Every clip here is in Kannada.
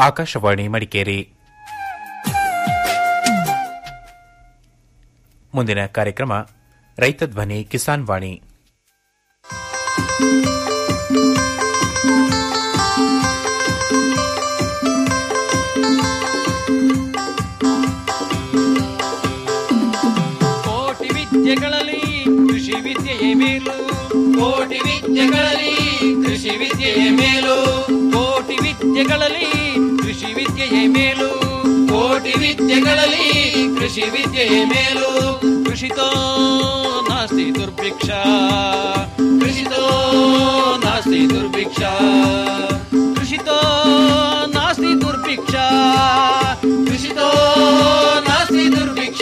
ಆಕಾಶವಾಣಿ ಮಡಿಕೇರಿ ಮುಂದಿನ ಕಾರ್ಯಕ್ರಮ ರೈತ ಧ್ವನಿ ಕಿಸಾನ್ ವಾಣಿ ಕೋಟಿ ವಿದ್ಯೆಗಳಲ್ಲಿ ಕೃಷಿ ವಿದ್ಯೆಯೇ ಮೇಲು ಕೋಟಿ ವಿದ್ಯೆಗಳಲ್ಲಿ ಕೃಷಿ ವಿದ್ಯೆಯೇ ಮೇಲು ಕೋಟಿ ವಿದ್ಯೆಗಳಲ್ಲಿ ಕೃಷಿ ವಿದ್ಯೆಯೇ ಮೇಲು ಕೋಟಿ ವಿದ್ಯೆಗಳಲ್ಲಿ ಕೃಷಿ ವಿದ್ಯೆಯೇ ಮೇಲು ಕೃಷಿತೋ ನಾಸ್ತಿ ದುರ್ಭಿಕ್ಷ ಕೃಷಿತೋ ನಾಸ್ತಿ ದುರ್ಭಿಕ್ಷ ಕೃಷಿತೋ ನಾಸ್ತಿ ದುರ್ಭಿಕ್ಷ ಕೃಷಿತೋ ನಾಸ್ತಿ ದುರ್ಭಿಕ್ಷ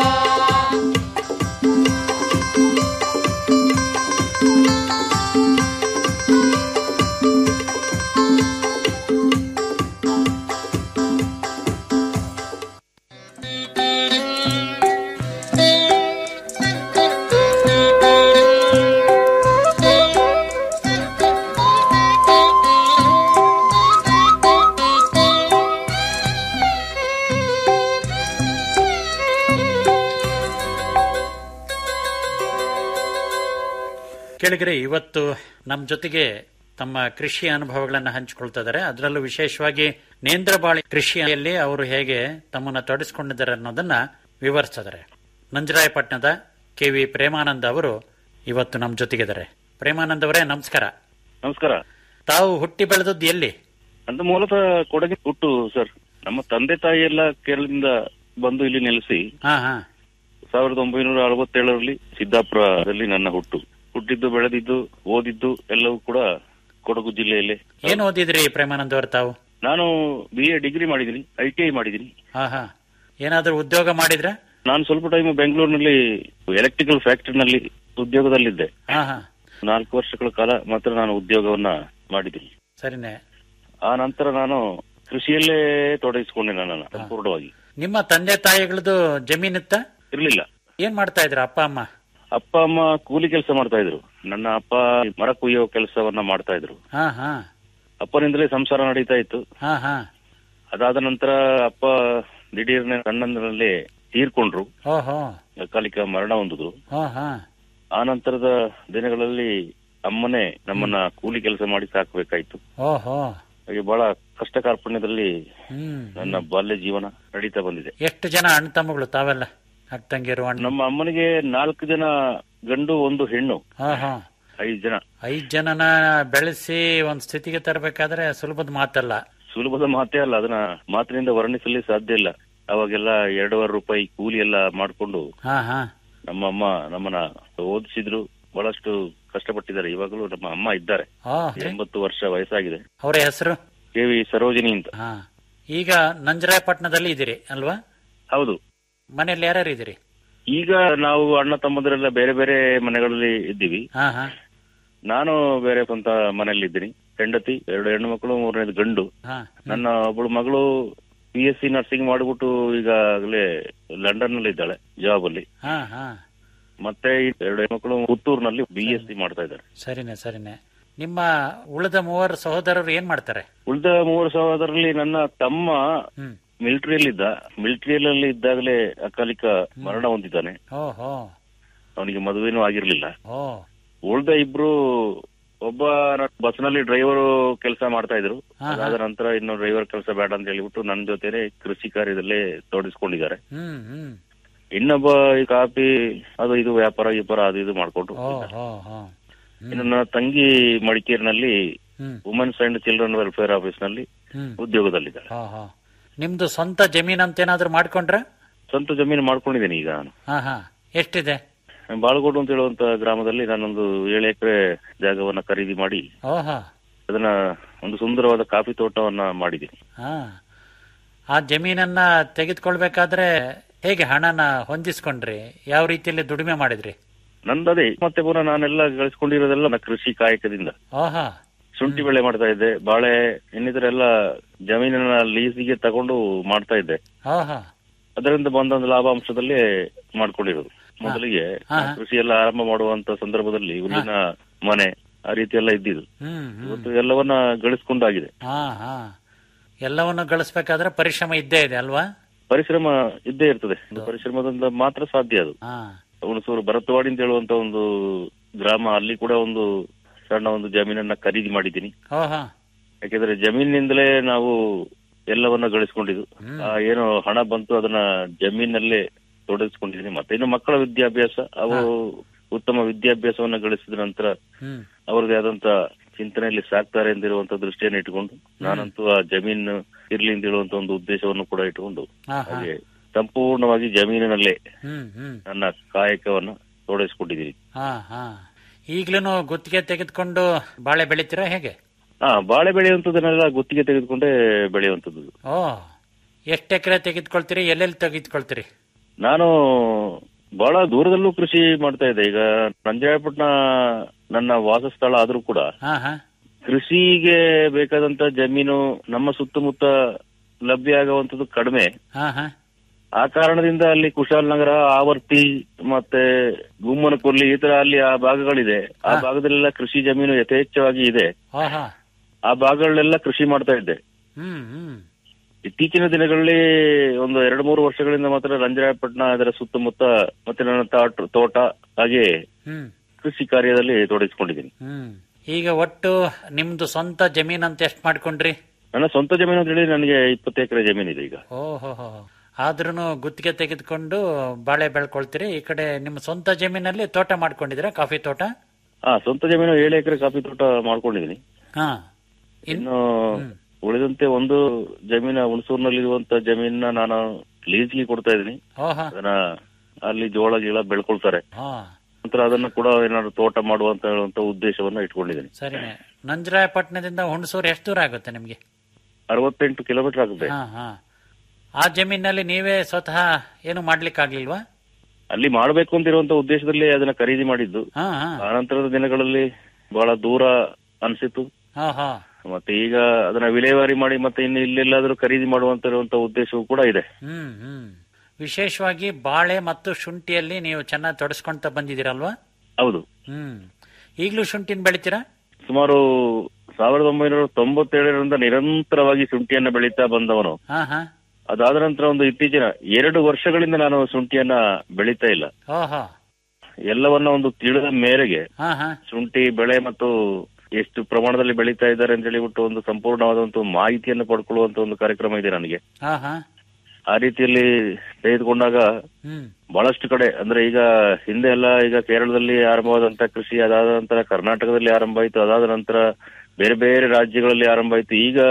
ಕೆಳಗರೆ ಇವತ್ತು ನಮ್ಮ ಜೊತೆಗೆ ತಮ್ಮ ಕೃಷಿ ಅನುಭವಗಳನ್ನು ಹಂಚಿಕೊಳ್ತಾ ಇದ್ದಾರೆ ಅದರಲ್ಲೂ ವಿಶೇಷವಾಗಿ ನೇಂದ್ರಬಾಳಿ ಕೃಷಿಯಲ್ಲಿ ಅವರು ಹೇಗೆ ತಮ್ಮನ್ನ ತೊಡಗಿಸಿಕೊಂಡಿದ್ದಾರೆ ಅನ್ನೋದನ್ನ ವಿವರಿಸಿದ್ದಾರೆ ನಂಜರಾಯಪಟ್ಟಣದ ಕೆ ವಿ ಪ್ರೇಮಾನಂದ್ ಅವರು ಇವತ್ತು ನಮ್ಮ ಜೊತೆಗಿದ್ದಾರೆ ಪ್ರೇಮಾನಂದ್ ಅವರೇ ನಮಸ್ಕಾರ ನಮಸ್ಕಾರ ತಾವು ಹುಟ್ಟಿ ಬೆಳೆದದ್ದು ಎಲ್ಲಿ ಅಂತ ಮೂಲತಃ ಕೊಡಗಿ ಹುಟ್ಟು ಸರ್ ನಮ್ಮ ತಂದೆ ತಾಯಿ ಎಲ್ಲ ಕೇರಳದಿಂದ ಬಂದು ಇಲ್ಲಿ ನೆಲೆಸಿ ಹಾ ಹಾ ಸಾವಿರದ ಒಂಬೈನೂರ ಅರವತ್ತೇಳರಲ್ಲಿ ಸಿದ್ದಾಪುರದಲ್ಲಿ ನನ್ನ ಹುಟ್ಟು ಹುಟ್ಟಿದ್ದು ಬೆಳೆದಿದ್ದು ಓದಿದ್ದು ಎಲ್ಲವೂ ಕೂಡ ಕೊಡಗು ಜಿಲ್ಲೆಯಲ್ಲೇ ಏನು ಓದಿದ್ರಿ ಪ್ರೇಮಾನಂದ್ ಅವರು ತಾವು ನಾನು ಬಿ ಎ ಡಿಗ್ರಿ ಮಾಡಿದ್ದೀನಿ ಐ ಟಿ ಐ ಮಾಡಿದ್ದೀನಿ ಹಾ ಹಾ ಏನಾದ್ರೂ ಉದ್ಯೋಗ ಮಾಡಿದ್ರ ನಾನು ಸ್ವಲ್ಪ ಟೈಮ್ ಬೆಂಗಳೂರಿನಲ್ಲಿ ಎಲೆಕ್ಟ್ರಿಕಲ್ ಫ್ಯಾಕ್ಟರಿನಲ್ಲಿ ಉದ್ಯೋಗದಲ್ಲಿದ್ದೆ ಹಾ ಹಾ ನಾಲ್ಕು ವರ್ಷಗಳ ಕಾಲ ಮಾತ್ರ ನಾನು ಉದ್ಯೋಗವನ್ನ ಮಾಡಿದ್ದೀನಿ ಸರಿನೇ ಆ ನಂತರ ನಾನು ಕೃಷಿಯಲ್ಲೇ ತೊಡಗಿಸಿಕೊಂಡೆ ನನ್ನನ್ನು ಸಂಪೂರ್ಣವಾಗಿ ನಿಮ್ಮ ತಂದೆ ತಾಯಿಗಳದ್ದು ಜಮೀನಿತ್ತ ಇರ್ಲಿಲ್ಲ ಏನ್ ಮಾಡ್ತಾ ಇದ್ರ ಅಪ್ಪ ಅಮ್ಮ ಅಪ್ಪ ಅಮ್ಮ ಕೂಲಿ ಕೆಲಸ ಮಾಡ್ತಾ ಇದ್ರು ನನ್ನ ಅಪ್ಪ ಮರ ಕುಯ್ಯೋ ಕೆಲಸವನ್ನ ಮಾಡ್ತಾ ಇದ್ರು ಹಾ ಹಾ ಅಪ್ಪನಿಂದಲೇ ಸಂಸಾರ ನಡೀತಾ ಇತ್ತು ಹಾ ಹಾ ಅದಾದ ನಂತರ ಅಪ್ಪ ದಿಢೀರ್ನೆ ಸಣ್ಣಂದಿನಲ್ಲಿ ತೀರ್ಕೊಂಡ್ರು ಓಹೋ ಅಕಾಲಿಕ ಮರಣ ಹೊಂದಿದ್ರು ಹಾ ಹಾ ಆ ನಂತರದ ದಿನಗಳಲ್ಲಿ ಅಮ್ಮನೇ ನಮ್ಮನ್ನ ಕೂಲಿ ಕೆಲಸ ಮಾಡಿ ಸಾಕಬೇಕಾಯ್ತು ಓಹೋ ಹಾಗೆ ಬಹಳ ಕಷ್ಟ ಕಾರ್ಪಣ್ಯದಲ್ಲಿ ಹ್ಮ್ ನನ್ನ ಬಾಲ್ಯ ಜೀವನ ನಡೀತಾ ಬಂದಿದೆ ಎಷ್ಟು ಜನ ಅಣ್ಣ ತಮ್ಮಗಳು ತಾವೆಲ್ಲ ಅಕ್ಕ ತಂಗಿರು ಅಣ್ಣ ನಮ್ಮ ಅಮ್ಮನಿಗೆ ನಾಲ್ಕು ಜನ ಗಂಡು ಒಂದು ಹೆಣ್ಣು ಹಾ ಹಾ ಐದು ಜನ ಐದ್ ಜನನ ಬೆಳೆಸಿ ಒಂದ್ ಸ್ಥಿತಿಗೆ ತರಬೇಕಾದ್ರೆ ಸುಲಭದ ಮಾತಲ್ಲ ಸುಲಭದ ಮಾತೇ ಅಲ್ಲ ಅದನ್ನ ಮಾತಿನಿಂದ ವರ್ಣಿಸಲಿ ಸಾಧ್ಯ ಇಲ್ಲ ಅವಾಗೆಲ್ಲ ಎರಡೂವರೆ ರೂಪಾಯಿ ಕೂಲಿ ಎಲ್ಲ ಮಾಡ್ಕೊಂಡು ಹಾ ಹಾ ನಮ್ಮ ಅಮ್ಮ ನಮ್ಮನ್ನ ಓದಿಸಿದ್ರು ಬಹಳಷ್ಟು ಕಷ್ಟಪಟ್ಟಿದ್ದಾರೆ ಇವಾಗಲೂ ನಮ್ಮ ಅಮ್ಮ ಇದ್ದಾರೆ ಓ ಎಂಬತ್ತು ವರ್ಷ ವಯಸ್ಸಾಗಿದೆ ಅವರ ಹೆಸರು ಕೆ ವಿ ಸರೋಜಿನಿ ಅಂತ ಹಾ ಈಗ ನಂಜರಾಯಪಟ್ಟಣದಲ್ಲಿ ಇದ್ದೀರಿ ಅಲ್ವಾ ಹೌದು ಮನೆಯಲ್ಲಿ ಯಾರ್ಯಾರು ಇದ್ದೀರಿ ಈಗ ನಾವು ಅಣ್ಣ ತಮ್ಮದರೆಲ್ಲ ಬೇರೆ ಬೇರೆ ಮನೆಗಳಲ್ಲಿ ಇದ್ದೀವಿ ಹಾ ಹಾ ನಾನು ಬೇರೆ ಸ್ವಂತ ಮನೆಯಲ್ಲಿ ಇದ್ದೀನಿ ಹೆಂಡತಿ ಎರಡು ಹೆಣ್ಣು ಮಕ್ಕಳು ಮೂರನೇದು ಗಂಡು ಹಾ ನನ್ನ ಒಬ್ಬಳು ಮಗಳು ಪಿ ಎಸ್ ಸಿ ನರ್ಸಿಂಗ್ ಮಾಡಿಬಿಟ್ಟು ಈಗಾಗಲೇ ಲಂಡನ್ ನಲ್ಲಿ ಇದ್ದಾಳೆ ಜಾಬ್ ಅಲ್ಲಿ ಹಾ ಹಾ ಮತ್ತೆ ಈ ಎರಡು ಹೆಣ್ಮಕ್ಳು ಪುತ್ತೂರಿನಲ್ಲಿ ಬಿ ಎಸ್ ಸಿ ಮಾಡ್ತಾ ಇದ್ದಾರೆ ಸರಿನೆ ಸರಿನೆ ನಿಮ್ಮ ಉಳಿದ ಮೂವರು ಸಹೋದರರು ಏನ್ ಮಾಡ್ತಾರೆ ಉಳಿದ ಮೂವರು ಸಹೋದರಲ್ಲಿ ನನ್ನ ತಮ್ಮ ಹ್ಮ್ ಮಿಲಿಟರಿಯಲ್ಲಿದ್ದ ಮಿಲಿಟರಿಯಲ್ಲಿ ಇದ್ದಾಗಲೇ ಅಕಾಲಿಕ ಮರಣ ಹೊಂದಿದ್ದಾನೆ ಓಹೋ ಅವನಿಗೆ ಮದುವೆನೂ ಆಗಿರ್ಲಿಲ್ಲ ಓ ಉಳಿದ ಇಬ್ರು ಒಬ್ಬ ಬಸ್ನಲ್ಲಿ ಡ್ರೈವರ್ ಕೆಲಸ ಮಾಡ್ತಾ ಇದ್ರು ಹಾ, ಹಾ. ಅದಾದ ನಂತರ ಇನ್ನು ಡ್ರೈವರ್ ಕೆಲಸ ಬೇಡ ಅಂತ ಹೇಳಿಬಿಟ್ಟು ನನ್ನ ಜೊತೆನೆ ಕೃಷಿ ಕಾರ್ಯದಲ್ಲೇ ತೊಡಗಿಸ್ಕೊಂಡಿದ್ದಾರೆ ಹ್ಮ್ ಹ್ಮ್ ಇನ್ನೊಬ್ಬ ಈ ಕಾಫಿ ಅದು ಇದು ವ್ಯಾಪಾರ ವ್ಯಾಪಾರ ಅದು ಇದು ಮಾಡ್ಕೊಂಡು ಓ ಹೋಗಿದ್ದಾರೆ. ಹೋ ಹೋ ಇನ್ನು ನನ್ನ ತಂಗಿ ಮಡಿಕೇರಿನಲ್ಲಿ hmm women's and children welfare office ನಲ್ಲಿ ಹ್ಮ್ ಉದ್ಯೋಗದಲ್ಲಿದ್ದಾರೆ ಹಾ ಹಾ ನಿಮ್ದು ಸ್ವಂತ ಜಮೀನ್ ಅಂತ ಏನಾದ್ರು ಮಾಡ್ಕೊಂಡ್ರ ಸ್ವಂತ ಜಮೀನು ಮಾಡ್ಕೊಂಡಿದ್ದೀನಿ ಈಗ ನಾನು ಹಾ ಹಾ ಎಷ್ಟಿದೆ ಬಾಳಗೋಡು ಅಂತ ಹೇಳುವಂತ ಗ್ರಾಮದಲ್ಲಿ ನಾನೊಂದು ಏಳು ಎಕರೆ ಜಾಗವನ್ನ ಖರೀದಿ ಮಾಡಿ ಓಹೋ ಅದನ್ನ ಒಂದು ಸುಂದರವಾದ ಕಾಫಿ ತೋಟವನ್ನ ಮಾಡಿದ್ದೀನಿ ಹಾ ಆ ಜಮೀನನ್ನ ತೆಗೆದುಕೊಳ್ಬೇಕಾದ್ರೆ ಹೇಗೆ ಹಣನ ಹೊಂದಿಸ್ಕೊಂಡ್ರಿ ಯಾವ ರೀತಿಯಲ್ಲಿ ದುಡಿಮೆ ಮಾಡಿದ್ರಿ ನಂದದೇ ಮತ್ತೆ ಪುನಃ ನಾನೆಲ್ಲ ಗಳಿಸ್ಕೊಂಡಿರೋದೆಲ್ಲ ನನ್ನ ಕೃಷಿ ಕಾಯಕದಿಂದ ಓಹೋ ಶುಂಠಿ ಬೆಳೆ ಮಾಡ್ತಾ ಇದ್ದೆ ಬಾಳೆ ಇನ್ನಿತರ ಎಲ್ಲ ಜಮೀನನ್ನ ಲೀಸಿಗೆ ತಗೊಂಡು ಮಾಡ್ತಾ ಇದ್ದೆ ಓಹೋ ಅದರಿಂದ ಬಂದೊಂದು ಲಾಭಾಂಶದಲ್ಲಿ ಮಾಡ್ಕೊಂಡಿರೋದು ಮೊದಲಿಗೆ ಹಾ. ನಾನು ಕೃಷಿ ಎಲ್ಲ ಆರಂಭ ಮಾಡುವಂತ ಸಂದರ್ಭದಲ್ಲಿ ಹುಲ್ಲಿನ ಮನೆ ಆ ರೀತಿ ಎಲ್ಲ ಇದ್ದಿದ್ದು ಹ್ಮ್ ಹ್ಮ್ ಇವತ್ತು ಎಲ್ಲವನ್ನ ಗಳಿಸ್ಕೊಂಡಾಗಿದೆ ಹಾ ಹಾ ಎಲ್ಲವನ್ನು ಗಳಿಸ್ಬೇಕಾದ್ರೆ ಪರಿಶ್ರಮ ಇದ್ದೇ ಇದೆ ಅಲ್ವಾ ಪರಿಶ್ರಮ ಇದ್ದೇ ಇರ್ತದೆ ಒಂದು ಪರಿಶ್ರಮದಿಂದ ಮಾತ್ರ ಸಾಧ್ಯ ಅದು ಹಾ ಹುಣಸೂರು ಭರತವಾಡಿ ಅಂತ ಹೇಳುವಂತ ಒಂದು ಗ್ರಾಮ ಅಲ್ಲಿ ಕೂಡ ಒಂದು ಸಣ್ಣ ಒಂದು ಜಮೀನನ್ನ ಖರೀದಿ ಮಾಡಿದ್ದೀನಿ ಓಹೋ ಯಾಕೆಂದ್ರೆ ಜಮೀನಿನಿಂದಲೇ ನಾವು ಎಲ್ಲವನ್ನ ಗಳಿಸ್ಕೊಂಡಿದ್ದು ಆ ಏನು ಹಣ ಬಂತು ಅದನ್ನ ಜಮೀನಲ್ಲೇ ತೊಡಗಿಸ್ಕೊಂಡಿದ್ದೀನಿ ಮತ್ತೆ ಇನ್ನು ಮಕ್ಕಳ ವಿದ್ಯಾಭ್ಯಾಸ ಅವು ಉತ್ತಮ ವಿದ್ಯಾಭ್ಯಾಸವನ್ನ ಗಳಿಸಿದ ನಂತರ ಹ್ಮ್ ಅವರದೇ ಆದಂತ ಚಿಂತನೆಯಲ್ಲಿ ಸಾಕ್ತಾರೆ ಎಂದಿರುವಂತ ದೃಷ್ಟಿಯನ್ನು ಇಟ್ಟುಕೊಂಡು ನಾನಂತೂ ಆ ಜಮೀನು ಇರ್ಲಿ ಅಂತ ಹೇಳುವಂತ ಒಂದು ಉದ್ದೇಶವನ್ನು ಕೂಡ ಇಟ್ಟುಕೊಂಡು ಹಾ ಹಾ ಹಾಗೆ ಸಂಪೂರ್ಣವಾಗಿ ಜಮೀನಿನಲ್ಲೇ ಹ್ಮ್ ಹ್ಮ್ ನನ್ನ ಕಾಯಕವನ್ನ ತೊಡಗಿಸ್ಕೊಂಡಿದ್ದೀನಿ ಹಾ ಹಾ ಈಗ್ಲೂ ಗುತ್ತಿಗೆ ತೆಗೆದುಕೊಂಡು ಬಾಳೆ ಬೆಳಿತೀರಾ ಹೇಗೆ ಹಾ ಬಾಳೆ ಬೆಳೆಯುವಂತದನ್ನೆಲ್ಲ ಗುತ್ತಿಗೆ ತೆಗೆದುಕೊಂಡೇ ಬೆಳೆಯುವಂತದ್ದು ಓ ಎಷ್ಟು ಎಕರೆ ತೆಗೆದುಕೊಳ್ತೀರಿ ಎಲ್ಲೆಲ್ಲಿ ತೆಗೆದುಕೊಳ್ತೀರಿ ನಾನು ಬಹಳ ದೂರದಲ್ಲೂ ಕೃಷಿ ಮಾಡ್ತಾ ಇದ್ದೆ ಈಗ ನಂಜರಾಯಪಟ್ಟಣ ನನ್ನ ವಾಸಸ್ಥಳ ಆದ್ರೂ ಕೂಡ ಹಾ ಹಾ ಕೃಷಿಗೆ ಬೇಕಾದಂತ ಜಮೀನು ನಮ್ಮ ಸುತ್ತಮುತ್ತ ಲಭ್ಯ ಆಗುವಂತದ್ದು ಕಡಿಮೆ ಹಾ ಹಾ ಆ ಕಾರಣದಿಂದ ಅಲ್ಲಿ ಕುಶಾಲನಗರ ಆವರ್ತಿ ಮತ್ತೆ ಗುಮ್ಮನಕೊಲ್ಲಿ ಈ ತರ ಅಲ್ಲಿ ಆ ಭಾಗಗಳಿದೆ ಆ ಭಾಗದಲ್ಲೆಲ್ಲ ಕೃಷಿ ಜಮೀನು ಯಥೇಚ್ಛವಾಗಿ ಇದೆ ಓಹೋ ಆ ಭಾಗಗಳನ್ನೆಲ್ಲ ಕೃಷಿ ಮಾಡ್ತಾ ಇದ್ದೆ ಹ್ಮ್ ಹ್ಮ್ ಇತ್ತೀಚಿನ ದಿನಗಳಲ್ಲಿ ಒಂದು ಎರಡು ಮೂರು ವರ್ಷಗಳಿಂದ ಮಾತ್ರ ರಂಜರಾಯಪಟ್ಟಣ ಅದರ ಸುತ್ತಮುತ್ತ ಮತ್ತೆ ನನ್ನ ತಾಟ್- ತೋಟ ಹಾಗೆ ಹ್ಮ್ ಕೃಷಿ ಕಾರ್ಯದಲ್ಲಿ ತೊಡಗಿಸಿಕೊಂಡಿದ್ದೀನಿ ಹ್ಮ್ ಈಗ ಒಟ್ಟು ನಿಮ್ದು ಸ್ವಂತ ಜಮೀನ್ ಅಂತ ಎಷ್ಟು ಮಾಡ್ಕೊಂಡ್ರಿ ನನ್ನ ಸ್ವಂತ ಜಮೀನು ಅಂತ ಹೇಳಿ ನನಗೆ ಇಪ್ಪತ್ತು ಎಕರೆ ಜಮೀನಿದೆ ಈಗ ಓಹೋ ಆದ್ರೂ ಗುತ್ತಿಗೆ ತೆಗೆದುಕೊಂಡು ಬಾಳೆ ಬೆಳ್ಕೊಳ್ತೀರಿ ಈ ಕಡೆ ನಿಮ್ಮ ಸ್ವಂತ ಜಮೀನಲ್ಲಿ ತೋಟ ಮಾಡ್ಕೊಂಡಿದ್ದೀರಾ ಕಾಫಿ ತೋಟ ಹಾ ಸ್ವಂತ ಜಮೀನು ಏಳು ಎಕರೆ ಕಾಫಿ ತೋಟ ಮಾಡ್ಕೊಂಡಿದ್ದೀನಿ ಹಾ ಇನ್ ಇನ್ನು ಉಳಿದಂತೆ ಒಂದು ಜಮೀನ ಹುಣಸೂರಿನಲ್ಲಿರುವಂತ ಜಮೀನ ನಾನು ಲೀಸ್ಗೆ ಕೊಡ್ತಾ ಇದ್ದೀನಿ ಓಹೋ ಅದನ್ನ ಅಲ್ಲಿ ಜೋಳ ಗೀಳ ಬೆಳ್ಕೊಳ್ತಾರೆ ಹಾ ನಂತರ ಅದನ್ನ ಕೂಡ ಏನಾದ್ರು ತೋಟ ಮಾಡುವಂತ ಹೇಳುವಂತ ಉದ್ದೇಶವನ್ನ ಇಟ್ಕೊಂಡಿದ್ದೀನಿ ಸರಿನೇ ನಂಜರಾಯಪಟ್ಟಣದಿಂದ ಹುಣಸೂರು ಎಷ್ಟು ದೂರ ಆಗುತ್ತೆ ನಿಮ್ಗೆ ಅರವತ್ತೆಂಟು ಕಿಲೋಮೀಟರ್ ಆಗುತ್ತೆ ಹಾ ಹಾ ಆ ಜಮೀನಲ್ಲಿ ನೀವೇ ಸ್ವತಃ ಏನು ಮಾಡ್ಲಿಕ್ಕಾಗ್ಲಿಲ್ವಾ ಅಲ್ಲಿ ಮಾಡಬೇಕು ಅಂತ ಇರುವಂತ ಉದ್ದೇಶದಲ್ಲಿ ಅದನ್ನ ಖರೀದಿ ಮಾಡಿದ್ದು ಹಾ ಹಾ ಆನಂತರದ ದಿನಗಳಲ್ಲಿ ಬಹಳ ದೂರ ಅನಿಸಿತು ಹಾ ಹಾ ಮತ್ತೆ ಈಗ ಅದನ್ನ ವಿಲೇವಾರಿ ಮಾಡಿ ಮತ್ತೆ ಇನ್ನು ಇಲ್ಲೆಲ್ಲಾದ್ರೂ ಖರೀದಿ ಮಾಡುವಂತ ಇರುವಂತ ಉದ್ದೇಶವೂ ಕೂಡ ಇದೆ ಹ್ಮ್ ಹ್ಮ್ ವಿಶೇಷವಾಗಿ ಬಾಳೆ ಮತ್ತು ಶುಂಠಿಯಲ್ಲಿ ನೀವು ಚೆನ್ನಾಗಿ ತೊಡಸ್ಕೊಂತ ಬಂದಿದ್ದೀರಲ್ವಾ ಹೌದು ಹ್ಮ್ ಈಗಲೂ ಶುಂಠಿನ ಬೆಳಿತೀರಾ ಸುಮಾರು ಸಾವಿರದ ಒಂಬೈನೂರ ತೊಂಬತ್ತೇಳರಿಂದ ನಿರಂತರವಾಗಿ ಶುಂಠಿಯನ್ನ ಬೆಳೀತಾ ಬಂದವನು ಹಾ ಹಾ ಅದಾದ ನಂತರ ಒಂದು ಇತ್ತೀಚಿನ ಎರಡು ವರ್ಷಗಳಿಂದ ನಾನು ಶುಂಠಿಯನ್ನ ಬೆಳೀತಾ ಇಲ್ಲ ಓಹೋ ಎಲ್ಲವನ್ನ ಒಂದು ತಿಳಿದ ಮೇರೆಗೆ ಹಾ ಹಾ ಶುಂಠಿ ಬೆಳೆ ಮತ್ತು ಎಷ್ಟು ಪ್ರಮಾಣದಲ್ಲಿ ಬೆಳೀತಾ ಇದ್ದಾರೆ ಅಂತ ಹೇಳಿಬಿಟ್ಟು ಒಂದು ಸಂಪೂರ್ಣವಾದಂತ ಮಾಹಿತಿಯನ್ನು ಪಡ್ಕೊಳ್ಳುವಂತ ಒಂದು ಕಾರ್ಯಕ್ರಮ ಇದೆ ನನಗೆ ಹಾ ಹಾ ಆ ರೀತಿಯಲ್ಲಿ ತೆಗೆದುಕೊಂಡಾಗ ಹ್ಮ್ ಬಹಳಷ್ಟು ಕಡೆ ಅಂದ್ರೆ ಈಗ ಹಿಂದೆ ಎಲ್ಲ ಈಗ ಕೇರಳದಲ್ಲಿ ಆರಂಭವಾದಂತ ಕೃಷಿ ಅದಾದ ನಂತರ ಕರ್ನಾಟಕದಲ್ಲಿ ಆರಂಭ ಆಯಿತು ಅದಾದ ನಂತರ ಬೇರೆ ಬೇರೆ ರಾಜ್ಯಗಳಲ್ಲಿ ಆರಂಭ ಆಯಿತು ಈಗ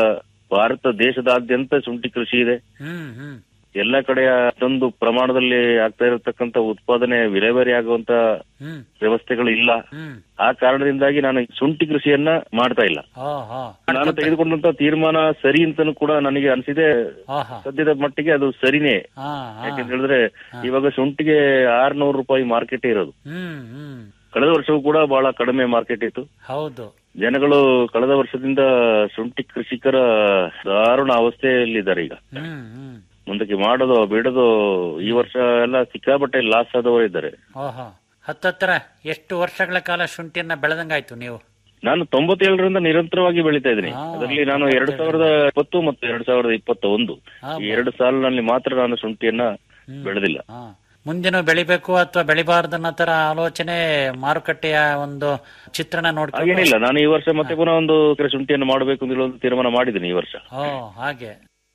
ಭಾರತ ದೇಶದಾದ್ಯಂತ ಶುಂಠಿ ಕೃಷಿ ಇದೆ ಹ್ಮ್ ಹ್ಮ್ ಎಲ್ಲ ಕಡೆ ಅಷ್ಟೊಂದು ಪ್ರಮಾಣದಲ್ಲಿ ಆಗ್ತಾ ಇರತಕ್ಕಂತ ಉತ್ಪಾದನೆ ವಿಲೇವಾರಿ ಆಗುವಂತ ಹ್ಮ್ ವ್ಯವಸ್ಥೆಗಳು ಇಲ್ಲ ಹ್ಮ್ ಆ ಕಾರಣದಿಂದಾಗಿ ನಾನು ಶುಂಠಿ ಕೃಷಿಯನ್ನ ಮಾಡ್ತಾ ಇಲ್ಲ ಓಹೋ ನಾನು ತೆಗೆದುಕೊಂಡಂತ ತೀರ್ಮಾನ ಸರಿ ಅಂತಾನು ಕೂಡ ನನಗೆ ಅನಿಸಿದೆ ಓಹೋ ಸದ್ಯದ ಮಟ್ಟಿಗೆ ಅದು ಸರಿನೇ ಹಾ ಹಾ ಯಾಕೆಂತ ಹೇಳಿದ್ರೆ ಇವಾಗ ಶುಂಠಿಗೆ ಆರ್ನೂರು ರೂಪಾಯಿ ಮಾರ್ಕೆಟ್ ಇರೋದು ಹ್ಮ್ ಹ್ಮ್ ಕಳೆದ ವರ್ಷವೂ ಕೂಡ ಬಹಳ ಕಡಿಮೆ ಮಾರ್ಕೆಟ್ ಇತ್ತು ಹೌದು ಜನಗಳು ಕಳೆದ ವರ್ಷದಿಂದ ಶುಂಠಿ ಕೃಷಿಕರ ದಾರುಣ ಅವಸ್ಥೆಯಲ್ಲಿದ್ದಾರೆ ಈಗ ಹ್ಮ್ ಹ್ಮ್ ಮುಂದಕ್ಕೆ ಮಾಡೋದು ಬಿಡೋದು ಈ ವರ್ಷ ಎಲ್ಲ ಸಿಕ್ಕಾಪಟ್ಟೆ ಲಾಸ್ ಆದವರು ಇದ್ದಾರೆ ಓಹೋ ಹತ್ತತ್ರ ಎಷ್ಟು ವರ್ಷಗಳ ಕಾಲ ಶುಂಠಿಯನ್ನ ಬೆಳೆದಂಗಾಯ್ತು ನೀವು ನಾನು ತೊಂಬತ್ತೇಳರಿಂದ ನಿರಂತರವಾಗಿ ಬೆಳೀತಾ ಇದ್ದೀನಿ ಹಾ, ಅದರಲ್ಲಿ ನಾನು ಎರಡ್ ಸಾವಿರದ ಇಪ್ಪತ್ತು ಮತ್ತು ಎರಡ್ ಸಾವಿರದ ಇಪ್ಪತ್ತ ಒಂದು ಹಾ, ಈ ಎರಡು ಸಾಲಿನಲ್ಲಿ ಮಾತ್ರ ನಾನು ಶುಂಠಿಯನ್ನ ಹ್ಮ್. ಬೆಳೆದಿಲ್ಲ ಹಾ ಮುಂದಿನ ಬೆಳಿಬೇಕು ಅಥವಾ ಬೆಳಿಬಾರ್ದು ಅನ್ನೋ ತರ ಆಲೋಚನೆ ಮಾರುಕಟ್ಟೆಯ ಒಂದು ಚಿತ್ರಣ ನೋಡ್ಕೊಂಡು ಹಾಗೇನಿಲ್ಲ ನಾನು ಈ ವರ್ಷ ಮತ್ತೆ ಪುನಃ ಒಂದು ಎಕರೆ ಶುಂಠಿಯನ್ನು ಮಾಡಬೇಕು ಅಂತ ಹೇಳಿ ಒಂದು ತೀರ್ಮಾನ ಮಾಡಿದ್ದೀನಿ ಈ ವರ್ಷ ಓ ಹಾಗೆ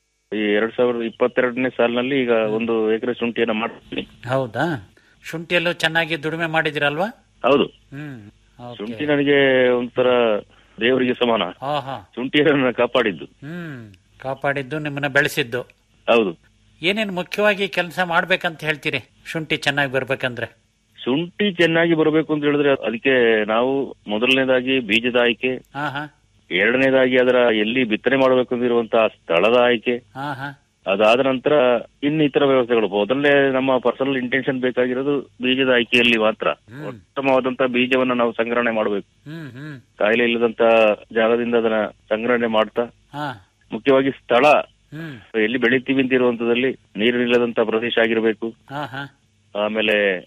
ಈ ಎರಡ್ ಸಾವಿರದ ಇಪ್ಪತ್ತೆರಡನೇ ಸಾಲಿನಲ್ಲಿ ಈಗ ಒಂದು ಎಕರೆ ಶುಂಠಿಯನ್ನ ಮಾಡ್ತೀನಿ ಹೌದಾ ಶುಂಠಿಯಲ್ಲೂ ಚೆನ್ನಾಗಿ ದುಡಿಮೆ ಮಾಡಿದಿರಲ್ವಾ ಹೌದು ಹ್ಮ್ ಓಕೆ. ಶುಂಠಿ ನನಗೆ ಒಂಥರ ದೇವರಿಗೆ ಸಮಾನ ಆಹಾ ಶುಂಠಿಯನ್ನು ಕಾಪಾಡಿದ್ದು ಹ್ಮ್ ಕಾಪಾಡಿದ್ದು ನಿಮ್ಮನ್ನ ಬೆಳೆಸಿದ್ದು ಹೌದು ಏನೇನು ಮುಖ್ಯವಾಗಿ ಕೆಲಸ ಮಾಡ್ಬೇಕಂತ ಹೇಳ್ತೀರಿ ಶುಂಠಿ ಚೆನ್ನಾಗಿ ಬರ್ಬೇಕಂದ್ರೆ ಶುಂಠಿ ಚೆನ್ನಾಗಿ ಬರಬೇಕು ಅಂತ ಹೇಳಿದ್ರೆ ಅದಕ್ಕೆ ನಾವು ಮೊದಲನೇದಾಗಿ ಬೀಜದ ಆಯ್ಕೆ ಹಾ ಹಾ ಎರಡನೇದಾಗಿ ಅದರ ಎಲ್ಲಿ ಬಿತ್ತನೆ ಮಾಡಬೇಕು ಅಂದಿರುವಂತಹ ಸ್ಥಳದ ಆಯ್ಕೆ ಹಾ ಹಾ ಅದಾದ ನಂತರ ಇನ್ನಿತರ ವ್ಯವಸ್ಥೆಗಳು ಮೊದಲನೇ ನಮ್ಮ ಪರ್ಸನಲ್ ಇಂಟೆನ್ಷನ್ ಬೇಕಾಗಿರೋದು ಬೀಜದ ಆಯ್ಕೆಯಲ್ಲಿ ಮಾತ್ರ ಉತ್ತಮವಾದಂತಹ ಬೀಜವನ್ನ ನಾವು ಸಂಗ್ರಹಣೆ ಮಾಡಬೇಕು ಹ್ಮ್ ಹ್ಮ್ ಕಾಯಿಲೆ ಇಲ್ಲದಂತ ಜಾಗದಿಂದ ಅದನ್ನ ಸಂಗ್ರಹಣೆ ಮಾಡ್ತಾ ಹಾ ಮುಖ್ಯವಾಗಿ ಸ್ಥಳ ಹ್ಮ್ ಎಲ್ಲಿ ಬೆಳಿತೀವಿ ಅಂತ ಇರುವಂತದಲ್ಲಿ ನೀರು ನಿಲ್ಲದಂತ ಪ್ರದೇಶ ಆಗಿರಬೇಕು ಹಾ ಹಾ ಆಮೇಲೆ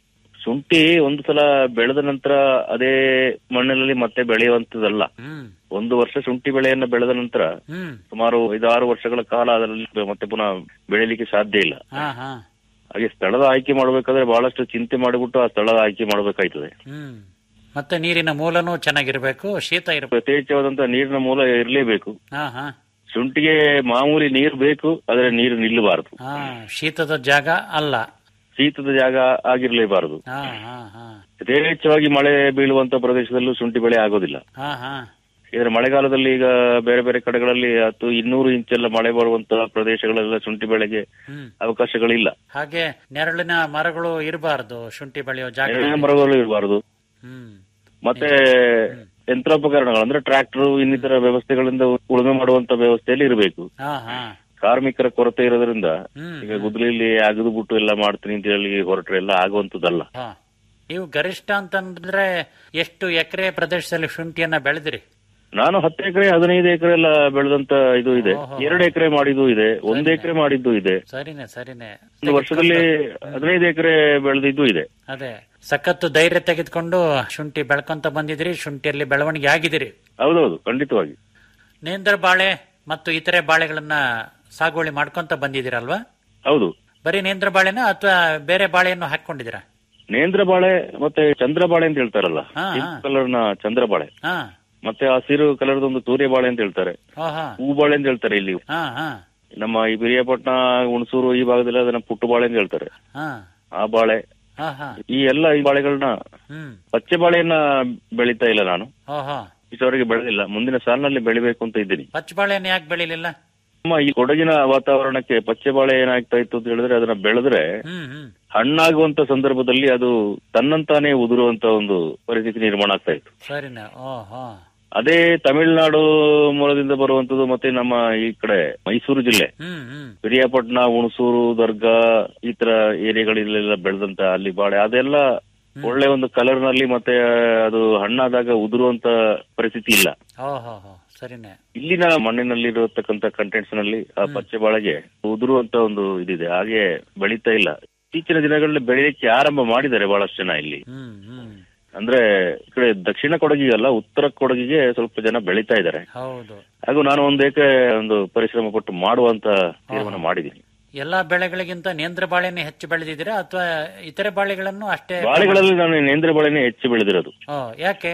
ಶುಂಠಿ ಒಂದು ಸಲ ಬೆಳೆದ ನಂತರ ಅದೇ ಮಣ್ಣಿನಲ್ಲಿ ಮತ್ತೆ ಬೆಳೆಯುವಂತದಲ್ಲ ಹ್ಮ್ ಒಂದು ವರ್ಷ ಶುಂಠಿ ಬೆಳೆಯನ್ನ ಬೆಳೆದ ನಂತರ ಹ್ಮ್ ಸುಮಾರು ಐದಾರು ವರ್ಷಗಳ ಕಾಲ ಅದರಲ್ಲಿ ಮತ್ತೆ ಪುನಃ ಬೆಳೆಯಲಿಕ್ಕೆ ಸಾಧ್ಯ ಇಲ್ಲ ಹಾ ಹಾ ಹಾಗೆ ಸ್ಥಳದ ಆಯ್ಕೆ ಮಾಡಬೇಕಾದ್ರೆ ಬಹಳಷ್ಟು ಚಿಂತೆ ಮಾಡಿಬಿಟ್ಟು ಆ ಸ್ಥಳದ ಆಯ್ಕೆ ಮಾಡಬೇಕಾಯ್ತದೆ ಹ್ಮ್ ಮತ್ತೆ ನೀರಿನ ಮೂಲನೂ ಚೆನ್ನಾಗಿರ್ಬೇಕು ಶೀತ ಇರ್ಬೇಕು ಯಥೇಚ್ಛವಾದಂತ ನೀರಿನ ಮೂಲ ಇರಲೇಬೇಕು ಹಾ ಹಾ ಶುಂಠಿಗೆ ಮಾಮೂಲಿ ನೀರು ಬೇಕು ಆದ್ರೆ ನೀರು ನಿಲ್ಲಬಾರದು ಹಾ ಶೀತದ ಜಾಗ ಅಲ್ಲ ಶೀತದ ಜಾಗ ಆಗಿರ್ಲೇಬಾರದು ಹಾ ಹಾ ಹಾ ಯಥೇಚ್ಛವಾಗಿ ಮಳೆ ಬೀಳುವಂತ ಪ್ರದೇಶದಲ್ಲೂ ಶುಂಠಿ ಬೆಳೆ ಆಗೋದಿಲ್ಲ ಹಾ ಹಾ ಇದ್ರ ಮಳೆಗಾಲದಲ್ಲಿ ಈಗ ಬೇರೆ ಬೇರೆ ಕಡೆಗಳಲ್ಲಿ ಹತ್ತು ಇನ್ನೂರು ಇಂಚೆಲ್ಲ ಮಳೆ ಬರುವಂತಹ ಪ್ರದೇಶಗಳೆಲ್ಲ ಶುಂಠಿ ಬೆಳೆಗೆ ಹ್ಮ್ ಅವಕಾಶಗಳಿಲ್ಲ ಹಾಗೆ ನೆರಳಿನ ಮರಗಳು ಇರಬಾರ್ದು ಶುಂಠಿ ಬೆಳೆಯೋ ಜಾಗ ನೆರಳಿನ ಮರಗಳು ಇರಬಾರದು ಹ್ಮ್ ಮತ್ತೆ ಯಂತ್ರೋಪಕರಣಗಳು ಅಂದ್ರೆ ಟ್ರಾಕ್ಟರ್ ಇನ್ನಿತರ ವ್ಯವಸ್ಥೆಗಳಿಂದ ಉಳುಮೆ ಮಾಡುವಂತ ವ್ಯವಸ್ಥೆಯಲ್ಲಿ ಇರಬೇಕು ಹಾ ಹಾ ಕಾರ್ಮಿಕರ ಕೊರತೆ ಇರೋದ್ರಿಂದ ಹ್ಮ್ ಈಗ ಗುದ್ದಲಿಯಲ್ಲಿ ಅಗದು ಬಿಟ್ಟು ಎಲ್ಲ ಮಾಡ್ತೀನಿ ಅಂತ ಹೇಳಿ ಹೊರಟ್ರೆ ಎಲ್ಲ ಆಗುವಂತದ್ದಲ್ಲ ಹಾ ನೀವು ಗರಿಷ್ಠ ಅಂತಂದ್ರೆ ಎಷ್ಟು ಎಕರೆ ಪ್ರದೇಶದಲ್ಲಿ ಶುಂಠಿಯನ್ನ ಬೆಳೆದಿರಿ ನಾನು ಹತ್ತು ಎಕರೆ ಹದಿನೈದು ಎಕರೆ ಎಲ್ಲ ಬೆಳೆದಂತ ಇದು ಇದೆ ಓಹೋ. ಎರಡು ಎಕರೆ ಮಾಡಿದ್ದು ಇದೆ ಒಂದು ಎಕರೆ ಮಾಡಿದ್ದು ಇದೆ ಸರಿನೆ ಸರಿನೆ ಒಂದು ವರ್ಷದಲ್ಲಿ ಹದಿನೈದು ಎಕರೆ ಬೆಳೆದಿದ್ದು ಇದೆ ಅದೇ ಸಖತ್ತು ಧೈರ್ಯ ತೆಗೆದುಕೊಂಡು ಶುಂಠಿ ಬೆಳ್ಕೊಂತ ಬಂದಿದ್ರಿ ಶುಂಠಿಯಲ್ಲಿ ಬೆಳವಣಿಗೆ ಆಗಿದಿರಿ ಹೌದೌದು ಖಂಡಿತವಾಗಿ ನೇಂದ್ರ ಬಾಳೆ ಮತ್ತು ಇತರೆ ಬಾಳೆಗಳನ್ನ ಸಾಗುವಳಿ ಮಾಡ್ಕೊಂತ ಬಂದಿದ್ದೀರಲ್ವಾ ಹೌದು ಬರೀ ನೇಂದ್ರ ಬಾಳೆನ ಅಥವಾ ಬೇರೆ ಬಾಳೆಯನ್ನು ಹಾಕೊಂಡಿದ್ದೀರಾ ನೇಂದ್ರ ಬಾಳೆ ಮತ್ತೆ ಚಂದ್ರ ಬಾಳೆ ಅಂತ ಹೇಳ್ತಾರಲ್ಲ ಹಾ, ಹಾ. ಕಲರ್ ನ ಚಂದ್ರ ಬಾಳೆ ಹಾ ಮತ್ತೆ ಹಸಿರು ಕಲರ್ದ ಒಂದು ಸೂರ್ಯ ಬಾಳೆ ಅಂತ ಹೇಳ್ತಾರೆ ಓಹಾ ಹೂ ಬಾಳೆ ಅಂತ ಹೇಳ್ತಾರೆ ಇಲ್ಲಿ ಹಾ ಹಾ ನಮ್ಮ ಈ ಬಿರಿಯಾಪಟ್ನ ಹುಣಸೂರು ಈ ಭಾಗದಲ್ಲಿ ಅದನ್ನ ಪುಟ್ಟು ಬಾಳೆ ಅಂತ ಹೇಳ್ತಾರೆ ಹಾ ಆ ಬಾಳೆ ಹಾ ಹಾ ಈ ಎಲ್ಲ ಈ ಬಾಳೆಗಳನ್ನ ಹ್ಮ್ ಪಚ್ಚೆ ಬಾಳೆಯನ್ನ ಬೆಳೀತಾ ಇಲ್ಲ ನಾನು ಓಹೋ ಇಷ್ಟವರೆಗೆ ಬೆಳೆದಿಲ್ಲ ಮುಂದಿನ ಸಾಲಿನಲ್ಲಿ ಬೆಳಿಬೇಕು ಅಂತ ಇದ್ದೀನಿ ಪಚ್ಚ ಬಾಳೆಯನ್ನು ಯಾಕೆ ಬೆಳಿಲಿಲ್ಲ ನಮ್ಮ ಈ ಕೊಡಗಿನ ವಾತಾವರಣಕ್ಕೆ ಪಚ್ಚೆ ಬಾಳೆ ಏನಾಗ್ತಾ ಇತ್ತು ಅಂತ ಹೇಳಿದ್ರೆ ಅದನ್ನ ಬೆಳೆದ್ರೆ ಹ್ಮ್ ಹ್ಮ್ ಹಣ್ಣಾಗುವಂತ ಸಂದರ್ಭದಲ್ಲಿ ಅದು ತನ್ನಂತಾನೇ ಉದುರುವಂತ ಒಂದು ಪರಿಸ್ಥಿತಿ ನಿರ್ಮಾಣ ಆಗ್ತಾ ಇತ್ತು ಸರಿನಾ ಓಹೋ ಅದೇ ತಮಿಳುನಾಡು ಮೂಲದಿಂದ ಬರುವಂತದ್ದು ಮತ್ತೆ ನಮ್ಮ ಈ ಕಡೆ ಮೈಸೂರು ಜಿಲ್ಲೆ ಹ್ಮ್ ಹ್ಮ್ ಪಿರಿಯಾಪಟ್ಟಣ ಹುಣಸೂರು ದರ್ಗಾ ಈ ತರ ಏರಿಯಾಗಳಲ್ಲೆಲ್ಲ ಬೆಳೆದಂತ ಅಲ್ಲಿ ಬಾಳೆ ಅದೆಲ್ಲ ಒಳ್ಳೆ ಒಂದು ಕಲರ್ ನಲ್ಲಿ ಮತ್ತೆ ಅದು ಹಣ್ಣಾದಾಗ ಉದುರುವಂತ ಪರಿಸ್ಥಿತಿ ಇಲ್ಲ ಓಹೋ ಹೋ ಸರಿನೆ ಇಲ್ಲಿನ ಮಣ್ಣಿನಲ್ಲಿ ಇರತಕ್ಕಂತ ಕಂಟೆಂಟ್ಸ್ ನಲ್ಲಿ ಆ ಪಚ್ಚೆ ಬಾಳೆಗೆ ಉದುರುವಂತ ಒಂದು ಇದಿದೆ ಹಾಗೆ ಬೆಳೀತಾ ಇಲ್ಲ ಇತ್ತೀಚಿನ ದಿನಗಳಲ್ಲಿ ಬೆಳೆಯಲಿಕ್ಕೆ ಆರಂಭ ಮಾಡಿದ್ದಾರೆ ಬಹಳಷ್ಟು ಜನ ಇಲ್ಲಿ ಹ್ಮ್ ಹ್ಮ್ ಅಂದ್ರೆ ಈ ಕಡೆ ದಕ್ಷಿಣ ಕೊಡಗಿಗಲ್ಲ ಉತ್ತರ ಕೊಡಗಿಗೆ ಸ್ವಲ್ಪ ಜನ ಬೆಳೀತಾ ಇದ್ದಾರೆ ಹೌದು ಹಾಗೂ ನಾನು ಒಂದು ಏಕೆ ಒಂದು ಪರಿಶ್ರಮ ಪಟ್ಟು ಮಾಡುವಂತ ತೀರ್ಮಾನ ಮಾಡಿದ್ದೀನಿ ಎಲ್ಲಾ ಬೆಳೆಗಳಿಗಿಂತ ನೇಂದ್ರ ಬಾಳೆನೇ ಹೆಚ್ಚು ಬೆಳೆದಿದ್ದೀರಾ ಅಥವಾ ಇತರೆ ಬಾಳೆಗಳನ್ನು ಅಷ್ಟೇ ಬಾಳೆಗಳಲ್ಲಿ ನಾನು ನೇಂದ್ರ ಬಾಳೆನೇ ಹೆಚ್ಚು ಬೆಳೆದಿರೋದು ಓ ಯಾಕೆ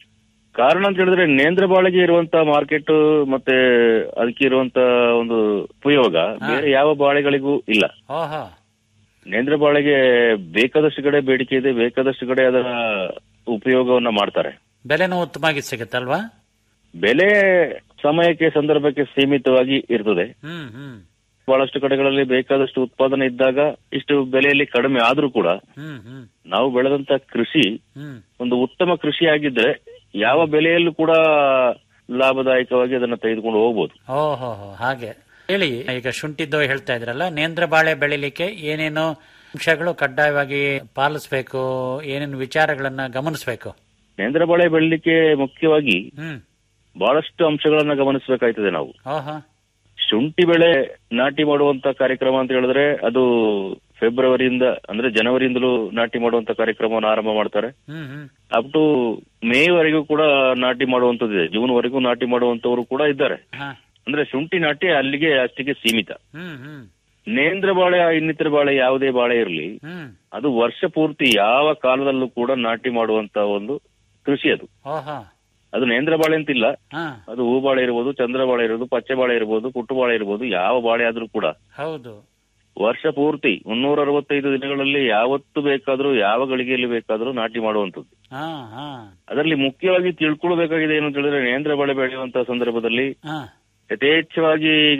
ಕಾರಣ ಅಂತ ಹೇಳಿದ್ರೆ ನೇಂದ್ರ ಬಾಳೆಗೆ ಇರುವಂತ ಮಾರ್ಕೆಟ್ ಮತ್ತೆ ಅದಕ್ಕೆ ಇರುವಂತ ಒಂದು ಉಪಯೋಗ ಬೇರೆ ಯಾವ ಬಾಳೆಗಳಿಗೂ ಇಲ್ಲ ಓಹೋ ನೇಂದ್ರ ಬಾಳೆಗೆ ಬೇಕಾದಷ್ಟು ಕಡೆ ಬೇಡಿಕೆ ಇದೆ ಬೇಕಾದಷ್ಟು ಕಡೆ ಅದರ ಉಪಯೋಗವನ್ನ ಮಾಡ್ತಾರೆ ಬೆಲೆನೂ ಉತ್ತಮವಾಗಿ ಸಿಗುತ್ತಲ್ವಾ ಬೆಲೆ ಸಮಯಕ್ಕೆ ಸಂದರ್ಭಕ್ಕೆ ಸೀಮಿತವಾಗಿ ಇರ್ತದೆ ಹ್ಮ್ ಹ್ಮ್ ಬಹಳಷ್ಟು ಕಡೆಗಳಲ್ಲಿ ಬೇಕಾದಷ್ಟು ಉತ್ಪಾದನೆ ಇದ್ದಾಗ ಇಷ್ಟು ಬೆಲೆಯಲ್ಲಿ ಕಡಿಮೆ ಆದ್ರೂ ಕೂಡ ಹ್ಮ್ ಹ್ಮ್ ನಾವು ಬೆಳೆದಂತ ಕೃಷಿ ಹ್ಮ್ ಒಂದು ಉತ್ತಮ ಕೃಷಿ ಆಗಿದ್ರೆ ಯಾವ ಬೆಲೆಯಲ್ಲೂ ಕೂಡ ಲಾಭದಾಯಕವಾಗಿ ಅದನ್ನ ತೆಗೆದುಕೊಂಡು ಹೋಗ್ಬೋದು ಓಹೋ ಹೋ ಹಾಗೆ ಹೇಳಿ ಈಗ ಶುಂಠಿದ್ದು ಹೇಳ್ತಾ ಇದ್ರಲ್ಲ ನೇಂದ್ರ ಬಾಳೆ ಬೆಳಿಲಿಕ್ಕೆ ಏನೇನು ಅಂಶಗಳು ಕಡ್ಡಾಯವಾಗಿ ಪಾಲಿಸ್ಬೇಕು ಏನೇನು ವಿಚಾರಗಳನ್ನ ಗಮನಿಸಬೇಕು ನೇಂದ್ರ ಬಾಳೆ ಬೆಳಿಲಿಕ್ಕೆ ಮುಖ್ಯವಾಗಿ ಹ್ಮ್ ಬಹಳಷ್ಟು ಅಂಶಗಳನ್ನ ಗಮನಿಸಬೇಕಾಯ್ತದೆ ನಾವು ಓಹೋ ಶುಂಠಿ ಬೆಳೆ ನಾಟಿ ಮಾಡುವಂತ ಕಾರ್ಯಕ್ರಮ ಅಂತ ಹೇಳಿದ್ರೆ ಅದು ಫೆಬ್ರವರಿಯಿಂದ ಅಂದ್ರೆ ಜನವರಿಯಿಂದಲೂ ನಾಟಿ ಮಾಡುವಂತ ಕಾರ್ಯಕ್ರಮವನ್ನು ಆರಂಭ ಮಾಡ್ತಾರೆ ಹ್ಮ್ ಹ್ಮ್ ಅಪ್ ಟು ಮೇವರೆಗೂ ಕೂಡ ನಾಟಿ ಮಾಡುವಂತದ್ದಿದೆ ಜೂನ್ ವರೆಗೂ ನಾಟಿ ಮಾಡುವಂತವರು ಕೂಡ ಇದ್ದಾರೆ ಹಾ ಅಂದ್ರೆ ಶುಂಠಿ ನಾಟಿ ಅಲ್ಲಿಗೆ ಅಷ್ಟಿಗೆ ಸೀಮಿತ ಹ್ಮ್ ಹ್ಮ್ ನೇಂದ್ರ ಬಾಳೆ ಇನ್ನಿತರ ಬಾಳೆ ಯಾವುದೇ ಬಾಳೆ ಇರಲಿ ಹ್ಮ್ ಅದು ವರ್ಷ ಪೂರ್ತಿ ಯಾವ ಕಾಲದಲ್ಲೂ ಕೂಡ ನಾಟಿ ಮಾಡುವಂತ ಒಂದು ಕೃಷಿ ಅದು ಓಹೋ ಅದು ನೇಂದ್ರ ಬಾಳೆ ಅಂತಿಲ್ಲ ಹಾ ಅದು ಹೂ ಬಾಳೆ ಇರ್ಬೋದು ಚಂದ್ರ ಬಾಳೆ ಇರ್ಬೋದು ಪಚ್ಚೆ ಬಾಳೆ ಇರ್ಬೋದು ಪುಟ್ಟು ಬಾಳೆ ಇರ್ಬೋದು ಯಾವ ಬಾಳೆ ಆದ್ರೂ ಕೂಡ ಹೌದು ವರ್ಷ ಪೂರ್ತಿ ಮುನ್ನೂರ ಅರವತ್ತೈದು ದಿನಗಳಲ್ಲಿ ಯಾವತ್ತು ಬೇಕಾದ್ರೂ ಯಾವ ಗಳಿಗೆಯಲ್ಲಿ ಬೇಕಾದ್ರೂ ನಾಟಿ ಮಾಡುವಂತದ್ದು ಹಾ ಹಾ ಅದರಲ್ಲಿ ಮುಖ್ಯವಾಗಿ ತಿಳ್ಕೊಳ್ಬೇಕಾಗಿದೆ ಏನು ಅಂತ ಹೇಳಿದ್ರೆ ನೇಂದ್ರ ಬಾಳೆ ಬೆಳೆಯುವಂತ ಸಂದರ್ಭದಲ್ಲಿ ಹಾ ಯಥೇಚ್ಛವಾಗಿ ಈಗ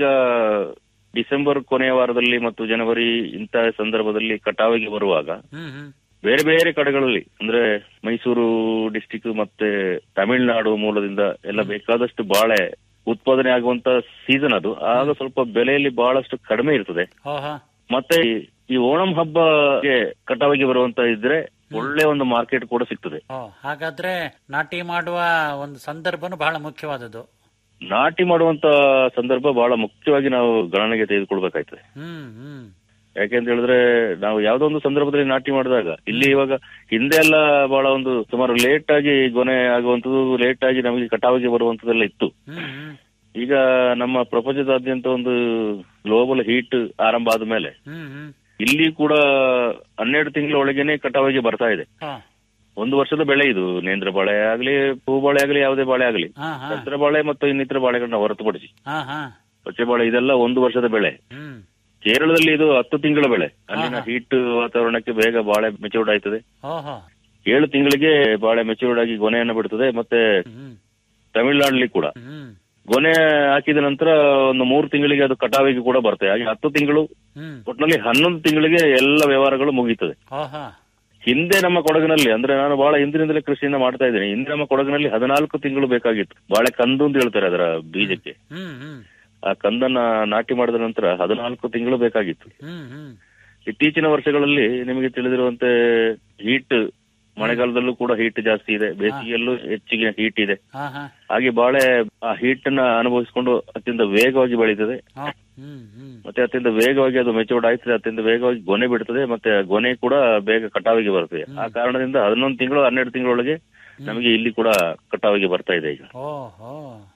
ಡಿಸೆಂಬರ್ ಕೊನೆಯ ವಾರದಲ್ಲಿ ಮತ್ತು ಜನವರಿ ಇಂತಹ ಸಂದರ್ಭದಲ್ಲಿ ಕಟಾವಿಗೆ ಬರುವಾಗ ಹ್ಮ್ ಹ್ಮ್ ಬೇರೆ ಬೇರೆ ಕಡೆಗಳಲ್ಲಿ ಅಂದ್ರೆ ಮೈಸೂರು ಡಿಸ್ಟಿಕ್ ಮತ್ತೆ ತಮಿಳುನಾಡು ಮೂಲದಿಂದ ಎಲ್ಲ ಬೇಕಾದಷ್ಟು ಬಾಳೆ ಉತ್ಪಾದನೆ ಆಗುವಂತ ಸೀಸನ್ ಅದು ಆಗ ಸ್ವಲ್ಪ ಬೆಲೆಯಲ್ಲಿ ಬಹಳಷ್ಟು ಕಡಿಮೆ ಇರ್ತದೆ ಓಹೋ ಮತ್ತೆ ಈ- ಈ ಓಣಂ ಹಬ್ಬಗೆ ಕಟಾವಿಗೆ ಬರುವಂತ ಇದ್ರೆ ಒಳ್ಳೆ ಒಂದು ಮಾರ್ಕೆಟ್ ಕೂಡ ಸಿಗ್ತದೆ ಓ ಹಾಗಾದ್ರೆ ನಾಟಿ ಮಾಡುವ ಒಂದು ಸಂದರ್ಭನು ಬಹಳ ಮುಖ್ಯವಾದದ್ದು ನಾಟಿ ಮಾಡುವಂತ ಸಂದರ್ಭ ಬಹಳ ಮುಖ್ಯವಾಗಿ ನಾವು ಗಣನೆಗೆ ತೆಗೆದುಕೊಳ್ಬೇಕಾಯ್ತದೆ ಹ್ಮ್ ಹ್ಮ್ ಯಾಕೆಂತ ಹೇಳಿದ್ರೆ ನಾವು ಯಾವ್ದೋ ಒಂದು ಸಂದರ್ಭದಲ್ಲಿ ನಾಟಿ ಮಾಡಿದಾಗ ಇಲ್ಲಿ ಇವಾಗ ಹಿಂದೆ ಎಲ್ಲ ಬಹಳ ಒಂದು ಸುಮಾರು ಲೇಟ್ ಆಗಿ ಗೊನೆ ಆಗುವಂತದ್ದು ಲೇಟ್ ಆಗಿ ನಮಗೆ ಕಟಾವಿಗೆ ಬರುವಂತದ್ದೆಲ್ಲ ಇತ್ತು ಹ್ಮ್ ಹ್ಮ್ ಈಗ ನಮ್ಮ ಪ್ರಪಂಚದಾದ್ಯಂತ ಒಂದು ಗ್ಲೋಬಲ್ ಹೀಟ್ ಆರಂಭ ಆದ ಮೇಲೆ ಹ್ಮ್ ಹ್ಮ್ ಇಲ್ಲಿ ಕೂಡ ಹನ್ನೆರಡು ತಿಂಗಳ ಒಳಗೇನೆ ಕಟಾವಿಗೆ ಬರ್ತಾ ಇದೆ ಹಾ ಒಂದು ವರ್ಷದ ಬೆಳೆ ಇದು ನೇಂದ್ರ ಬಾಳೆ ಆಗ್ಲಿ ಹೂ ಬಾಳೆ ಆಗ್ಲಿ ಯಾವುದೇ ಬಾಳೆ ಆಗ್ಲಿ ಹಾ ಹಾ ಕತ್ರ ಬಾಳೆ ಮತ್ತು ಇನ್ನಿತರ ಬಾಳೆಗಳನ್ನ ಹೊರತುಪಡಿಸಿ ಹಾ ಹಾ ಪಚ್ಚೆ ಬಾಳೆ ಇದೆಲ್ಲ ಒಂದು ವರ್ಷದ ಬೆಳೆ ಹ್ಮ್ ಕೇರಳದಲ್ಲಿ ಇದು ಹತ್ತು ತಿಂಗಳ ಬೆಳೆ ಅಲ್ಲಿನ ಹಾ, ಹಾ. ಹೀಟ್ ವಾತಾವರಣಕ್ಕೆ ಬೇಗ ಬಾಳೆ ಮೆಚೂರ್ಡ್ ಆಯ್ತದೆ ಓಹೋ ಏಳು ತಿಂಗಳಿಗೆ ಬಾಳೆ ಮೆಚೂರ್ಡ್ ಆಗಿ ಗೊನೆಯನ್ನು ಬಿಡ್ತದೆ ಮತ್ತೆ ಹ್ಮ್ ತಮಿಳುನಾಡಲ್ಲಿ ಕೂಡ ಹ್ಮ್ ಗೊನೆ ಹಾಕಿದ ನಂತರ ಒಂದು ಮೂರು ತಿಂಗಳಿಗೆ ಅದು ಕಟಾವಿಗೆ ಕೂಡ ಬರ್ತದೆ ಹಾಗೆ ಹತ್ತು ತಿಂಗಳು ಹ್ಮ್ ಒಟ್ಟಿನಲ್ಲಿ ಹನ್ನೊಂದು ತಿಂಗಳಿಗೆ ಎಲ್ಲ ವ್ಯವಹಾರಗಳು ಮುಗೀತದೆ ಓಹೋ ಹಿಂದೆ ನಮ್ಮ ಕೊಡಗಿನಲ್ಲಿ ಅಂದ್ರೆ ನಾನು ಬಹಳ ಹಿಂದಿನಿಂದಲೇ ಕೃಷಿಯನ್ನ ಮಾಡ್ತಾ ಇದ್ದೀನಿ ಹಿಂದೆ ನಮ್ಮ ಕೊಡಗಿನಲ್ಲಿ ಹದಿನಾಲ್ಕು ತಿಂಗಳು ಬೇಕಾಗಿತ್ತು ಬಾಳೆ ಕಂದು ಅಂತ ಹೇಳ್ತಾರೆ ಅದರ ಬೀಜಕ್ಕೆ ಹ್ಮ್ ಹ್ಮ್ ಆ ಕಂದನ್ನ ನಾಟಿ ಮಾಡಿದ ನಂತರ ಹದಿನಾಲ್ಕು ತಿಂಗಳು ಬೇಕಾಗಿತ್ತು ಹ್ಮ್ ಹ್ಮ್ ಇತ್ತೀಚಿನ ವರ್ಷಗಳಲ್ಲಿ ನಿಮಗೆ ತಿಳಿದಿರುವಂತೆ ಹೀಟ್ ಮಳೆಗಾಲದಲ್ಲೂ ಕೂಡ ಹೀಟ್ ಜಾಸ್ತಿ ಇದೆ ಬೇಸಿಗೆಯಲ್ಲೂ ಹೆಚ್ಚಿಗೆ ಹೀಟ್ ಇದೆ ಹಾ ಹಾ ಹಾಗೆ ಬಾಳೆ ಆ ಹೀಟ್ ಅನ್ನ ಅನುಭವಿಸಿಕೊಂಡು ಅತ್ಯಂತ ವೇಗವಾಗಿ ಬೆಳೀತದೆ ಹಾ ಹ್ಮ್ ಹ್ಮ್ ಮತ್ತೆ ಅತ್ಯಂತ ವೇಗವಾಗಿ ಅದು ಮೆಚೂರ್ಡ್ ಆಯ್ತದೆ ಅತ್ಯಂತ ವೇಗವಾಗಿ ಗೊನೆ ಬಿಡ್ತದೆ ಮತ್ತೆ ಗೊನೆ ಕೂಡ ಬೇಗ ಕಟಾವಿಗೆ ಬರ್ತದೆ ಆ ಕಾರಣದಿಂದ ಹನ್ನೊಂದು ತಿಂಗಳು ಹನ್ನೆರಡು ತಿಂಗಳೊಳಗೆ ನಮಗೆ ಇಲ್ಲಿ ಕೂಡ ಕಟಾವಿಗೆ ಬರ್ತಾ ಇದೆ ಈಗ ಓಹೋ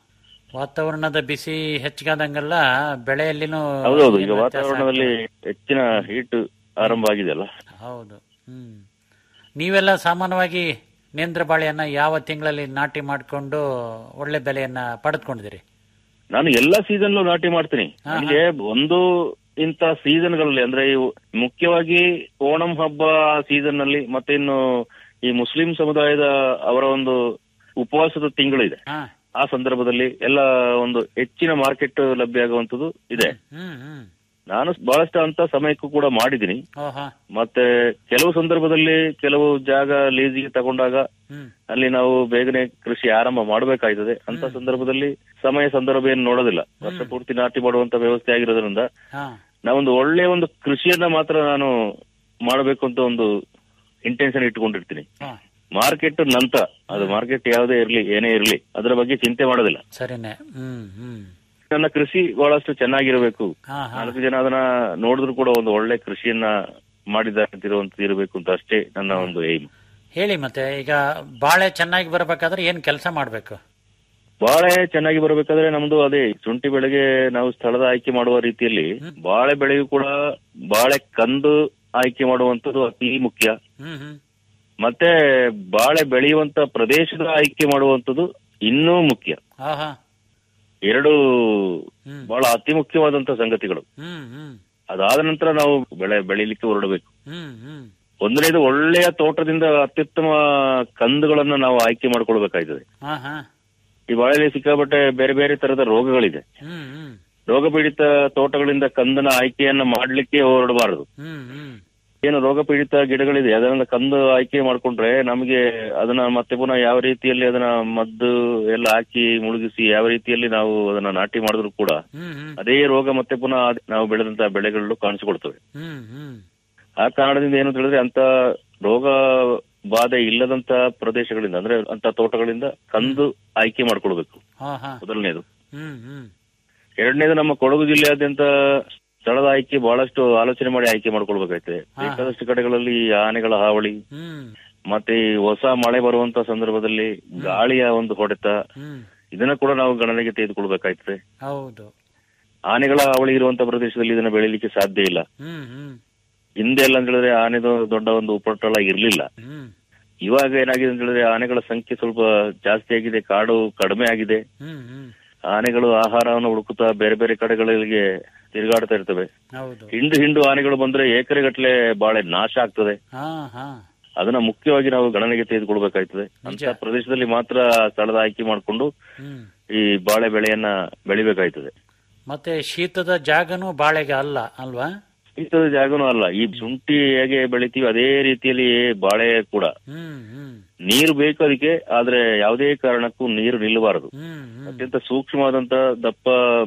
ವಾತಾವರಣದ ಬಿಸಿ ಹೆಚ್ಚಿಗಾದಂಗೆಲ್ಲ ಬೆಳೆಯಲ್ಲಿನೂ ಹೌದೌದು ಈಗ ಏನು ವ್ಯತ್ಯಾಸ ವಾತಾವರಣದಲ್ಲಿ ಆಗ್ತದೆ? ಹೆಚ್ಚಿನ ಹೀಟ್ ಆರಂಭ ಆಗಿದೆಯಲ್ಲ ಹೌದು ಹ್ಮ್ ನೀವೆಲ್ಲ ಸಾಮಾನ್ಯವಾಗಿ ನೇಂದ್ರ ಬಾಳೆಯನ್ನ ಯಾವ ತಿಂಗಳಲ್ಲಿ ನಾಟಿ ಮಾಡಿಕೊಂಡು ಒಳ್ಳೆ ಬೆಲೆಯನ್ನ ಪಡೆದುಕೊಂಡಿದ್ದೀರಿ ನಾನು ಎಲ್ಲಾ ಸೀಸನ್ ನಾಟಿ ಮಾಡ್ತೀನಿ ನನಗೆ ಒಂದು ಇಂತ ಸೀಸನ್ಗಳಲ್ಲಿ ಅಂದ್ರೆ ಇವು ಮುಖ್ಯವಾಗಿ ಓಣಂ ಹಬ್ಬ ಸೀಸನ್ ನಲ್ಲಿ ಮತ್ತೆ ಇನ್ನು ಈ ಮುಸ್ಲಿಂ ಸಮುದಾಯದ ಅವರ ಒಂದು ಉಪವಾಸದ ತಿಂಗಳಿದೆ ಹಾ ಆ ಸಂದರ್ಭದಲ್ಲಿ ಎಲ್ಲ ಒಂದು ಹೆಚ್ಚಿನ ಮಾರ್ಕೆಟ್ ಲಭ್ಯ ಆಗುವಂತದ್ದು ಇದೆ ಹ್ಮ್ ಹ್ಮ್ ನಾನು ಬಹಳಷ್ಟು ಅಂತ ಸಮಯಕ್ಕೂ ಕೂಡ ಮಾಡಿದ್ದೀನಿ ಓಹೋ ಮತ್ತೆ ಕೆಲವು ಸಂದರ್ಭದಲ್ಲಿ ಕೆಲವು ಜಾಗ ಲೀಸಿಗೆ ತಗೊಂಡಾಗ ಹ್ಮ್ ಅಲ್ಲಿ ನಾವು ಬೇಗನೆ ಕೃಷಿ ಆರಂಭ ಮಾಡಬೇಕಾಯ್ತದೆ ಅಂತ ಸಂದರ್ಭದಲ್ಲಿ ಸಮಯ ಸಂದರ್ಭ ಏನು ನೋಡೋದಿಲ್ಲ ವರ್ಷ ಪೂರ್ತಿ ನಾಟಿ ಮಾಡುವಂತ ವ್ಯವಸ್ಥೆ ಆಗಿರೋದ್ರಿಂದ ಹಾ ನಾವೊಂದು ಒಳ್ಳೆಯ ಒಂದು ಕೃಷಿಯನ್ನ ಮಾತ್ರ ನಾನು ಮಾಡಬೇಕು ಅಂತ ಒಂದು ಇಂಟೆನ್ಷನ್ ಇಟ್ಕೊಂಡಿರ್ತೀನಿ ಹಾ ಮಾರ್ಕೆಟ್ ನಂತರ ಅದು ಮಾರ್ಕೆಟ್ ಯಾವುದೇ ಇರಲಿ ಏನೇ ಇರಲಿ ಅದರ ಬಗ್ಗೆ ಚಿಂತೆ ಮಾಡೋದಿಲ್ಲ ಸರಿನೇ ಹ್ಮ್ ಹ್ಮ್ ನನ್ನ ಕೃಷಿ ಬಹಳಷ್ಟು ಚೆನ್ನಾಗಿರಬೇಕು ಹಾ ಹಾ ನಾಲ್ಕು ಜನ ಅದನ್ನ ನೋಡಿದ್ರು ಕೂಡ ಒಂದು ಒಳ್ಳೆ ಕೃಷಿಯನ್ನ ಮಾಡಿದಂತಿರುವಂತ ಇರಬೇಕು ಅಂತ ಅಷ್ಟೇ ನನ್ನ ಒಂದು ಏಮ್ ಹೇಳಿ ಮತ್ತೆ ಈಗ ಬಾಳೆ ಚೆನ್ನಾಗಿ ಬರಬೇಕಾದ್ರೆ ಏನ್ ಕೆಲಸ ಮಾಡ್ಬೇಕು ಬಾಳೆ ಚೆನ್ನಾಗಿ ಬರಬೇಕಾದ್ರೆ ನಮ್ದು ಅದೇ ಶುಂಠಿ ಬೆಳೆಗೆ ನಾವು ಸ್ಥಳದ ಆಯ್ಕೆ ಮಾಡುವ ರೀತಿಯಲ್ಲಿ ಬಾಳೆ ಬೆಳೆಯು ಕೂಡ ಬಾಳೆ ಕಂದು ಆಯ್ಕೆ ಮಾಡುವಂತದ್ದು ಅತಿ ಮುಖ್ಯ ಹ್ಮ್ ಹ್ಮ್ ಮತ್ತೆ ಬಾಳೆ ಬೆಳೆಯುವಂತ ಪ್ರದೇಶದ ಆಯ್ಕೆ ಮಾಡುವಂತದ್ದು ಇನ್ನೂ ಮುಖ್ಯ ಹಾ ಹಾ ಎರಡು ಹ್ಮ್ ಬಹಳ ಅತಿ ಮುಖ್ಯವಾದಂತ ಸಂಗತಿಗಳು ಹ್ಮ್ ಹ್ಮ್ ಅದಾದ ನಂತರ ನಾವು ಬೆಳೆ ಬೆಳೀಲಿಕ್ಕೆ ಹೊರಡಬೇಕು ಹ್ಮ್ ಹ್ಮ್ ಒಂದನೇದು ಒಳ್ಳೆಯ ತೋಟದಿಂದ ಅತ್ಯುತ್ತಮ ಕಂದುಗಳನ್ನ ನಾವು ಆಯ್ಕೆ ಮಾಡ್ಕೊಳ್ಬೇಕಾಯ್ತದೆ ಹಾ ಹಾ ಈ ಬಾಳೆಯಲ್ಲಿ ಸಿಕ್ಕಾಪಟ್ಟೆ ಬೇರೆ ಬೇರೆ ತರದ ರೋಗಗಳಿದೆ ಹ್ಮ್ ಹ್ಮ್ ರೋಗ ಪೀಡಿತ ತೋಟಗಳಿಂದ ಕಂದನ ಆಯ್ಕೆಯನ್ನ ಮಾಡ್ಲಿಕ್ಕೆ ಹೊರಡಬಾರದು ಹ್ಮ್ ಹ್ಮ್ ಏನು ರೋಗ ಪೀಡಿತ ಗಿಡಗಳಿದೆ ಅದನ್ನ ಕಂದು ಆಯ್ಕೆ ಮಾಡ್ಕೊಂಡ್ರೆ ನಮಗೆ ಅದನ್ನ ಮತ್ತೆ ಪುನಃ ಯಾವ ರೀತಿಯಲ್ಲಿ ಅದನ್ನ ಮದ್ದು ಎಲ್ಲ ಹಾಕಿ ಮುಳುಗಿಸಿ ಯಾವ ರೀತಿಯಲ್ಲಿ ನಾವು ಅದನ್ನ ನಾಟಿ ಮಾಡಿದ್ರು ಕೂಡ ಹ್ಮ್ ಹ್ಮ್ ಅದೇ ರೋಗ ಮತ್ತೆ ಪುನಃ ಅದ್- ನಾವು ಬೆಳೆದಂತ ಬೆಳೆಗಳು ಕಾಣಿಸಿಕೊಡ್ತವೆ ಹ್ಮ್ ಹ್ಮ್ ಆ ಕಾರಣದಿಂದ ಏನು ತಿಳಿದ್ರೆ ಅಂತ ರೋಗ ಬಾಧೆ ಇಲ್ಲದಂತ ಪ್ರದೇಶಗಳಿಂದ ಅಂದ್ರೆ ಅಂತ ತೋಟಗಳಿಂದ ಕಂದು ಆಯ್ಕೆ ಮಾಡ್ಕೊಳ್ಬೇಕು ಹಾ ಹಾ ಮೊದಲನೇದು ಹ್ಮ್ ಹ್ಮ್ ಎರಡನೇದು ನಮ್ಮ ಕೊಡಗು ಜಿಲ್ಲೆಯಾದ್ಯಂತ ಸ್ಥಳದ ಆಯ್ಕೆ ಬಹಳಷ್ಟು ಆಲೋಚನೆ ಮಾಡಿ ಆಯ್ಕೆ ಮಾಡ್ಕೊಳ್ಬೇಕಾಯ್ತದೆ ಬೇಕಾದಷ್ಟು ಕಡೆಗಳಲ್ಲಿ ಈ ಆನೆಗಳ ಹಾವಳಿ ಹ್ಮ್ ಮತ್ತೆ ಈ ಹೊಸ ಮಳೆ ಬರುವಂತ ಸಂದರ್ಭದಲ್ಲಿ ಗಾಳಿಯ ಒಂದು ಹೊಡೆತ ಹ್ಮ್ ಇದನ್ನ ಕೂಡ ನಾವು ಗಣನೆಗೆ ತೆಗೆದುಕೊಳ್ಬೇಕಾಯ್ತದೆ ಹೌದು ಆನೆಗಳ ಹಾವಳಿ ಇರುವಂತ ಪ್ರದೇಶದಲ್ಲಿ ಇದನ್ನ ಬೆಳಿಲಿಕ್ಕೆ ಸಾಧ್ಯ ಇಲ್ಲ ಹ್ಮ್ ಹ್ಮ್ ಹಿಂದೆ ಎಲ್ಲ ಅಂತ ಹೇಳಿದ್ರೆ ಆನೆದು ದೊಡ್ಡ ಒಂದು ಉಪಟಳ ಇರ್ಲಿಲ್ಲ ಹ್ಮ್ ಇವಾಗ ಏನಾಗಿದೆ ಅಂತ ಹೇಳಿದ್ರೆ ಆನೆಗಳ ಸಂಖ್ಯೆ ಸ್ವಲ್ಪ ಜಾಸ್ತಿ ಆಗಿದೆ ಕಾಡು ಕಡಿಮೆ ಆಗಿದೆ ಹ್ಮ್ ಹ್ಮ್ ಆನೆಗಳು ಆಹಾರವನ್ನು ಹುಡುಕುತ್ತಾ ಬೇರೆ ಬೇರೆ ಕಡೆಗಳಿಗೆ ತಿರುಗಾಡ್ತಾ ಇರ್ತವೆ ಹೌದು ಹಿಂಡು ಹಿಂಡು ಆನೆಗಳು ಬಂದ್ರೆ ಎಕರೆಗಟ್ಟಲೆ ಬಾಳೆ ನಾಶ ಆಗ್ತದೆ ಹಾ ಹಾ ಅದನ್ನ ಮುಖ್ಯವಾಗಿ ನಾವು ಗಣನೆಗೆ ತೆಗೆದುಕೊಳ್ಬೇಕಾಯ್ತದೆ ಅಂತ ಪ್ರದೇಶದಲ್ಲಿ ಮಾತ್ರ ಸ್ಥಳದ ಆಯ್ಕೆ ಮಾಡಿಕೊಂಡು ಹ್ಮ್ ಈ ಬಾಳೆ ಬೆಳೆಯನ್ನ ಬೆಳಿಬೇಕಾಯ್ತದೆ ಮತ್ತೆ ಶೀತದ ಜಾಗನೂ ಬಾಳೆಗೆ ಅಲ್ಲ ಅಲ್ವಾ ಇಂಥದ್ದು ಜಾಗನೂ ಅಲ್ಲ ಈ ಶುಂಠಿ ಹೇಗೆ ಬೆಳಿತೀವಿ ಅದೇ ರೀತಿಯಲ್ಲಿ ಬಾಳೆ ಕೂಡ ಹ್ಮ್ ಹ್ಮ್ ನೀರು ಬೇಕು ಅದಕ್ಕೆ ಆದ್ರೆ ಯಾವುದೇ ಕಾರಣಕ್ಕೂ ನೀರು ನಿಲ್ಲಬಾರದು ಹ್ಮ್ ಹ್ಮ್ ಅತ್ಯಂತ ಸೂಕ್ಷ್ಮವಾದಂತ ದಪ್ಪ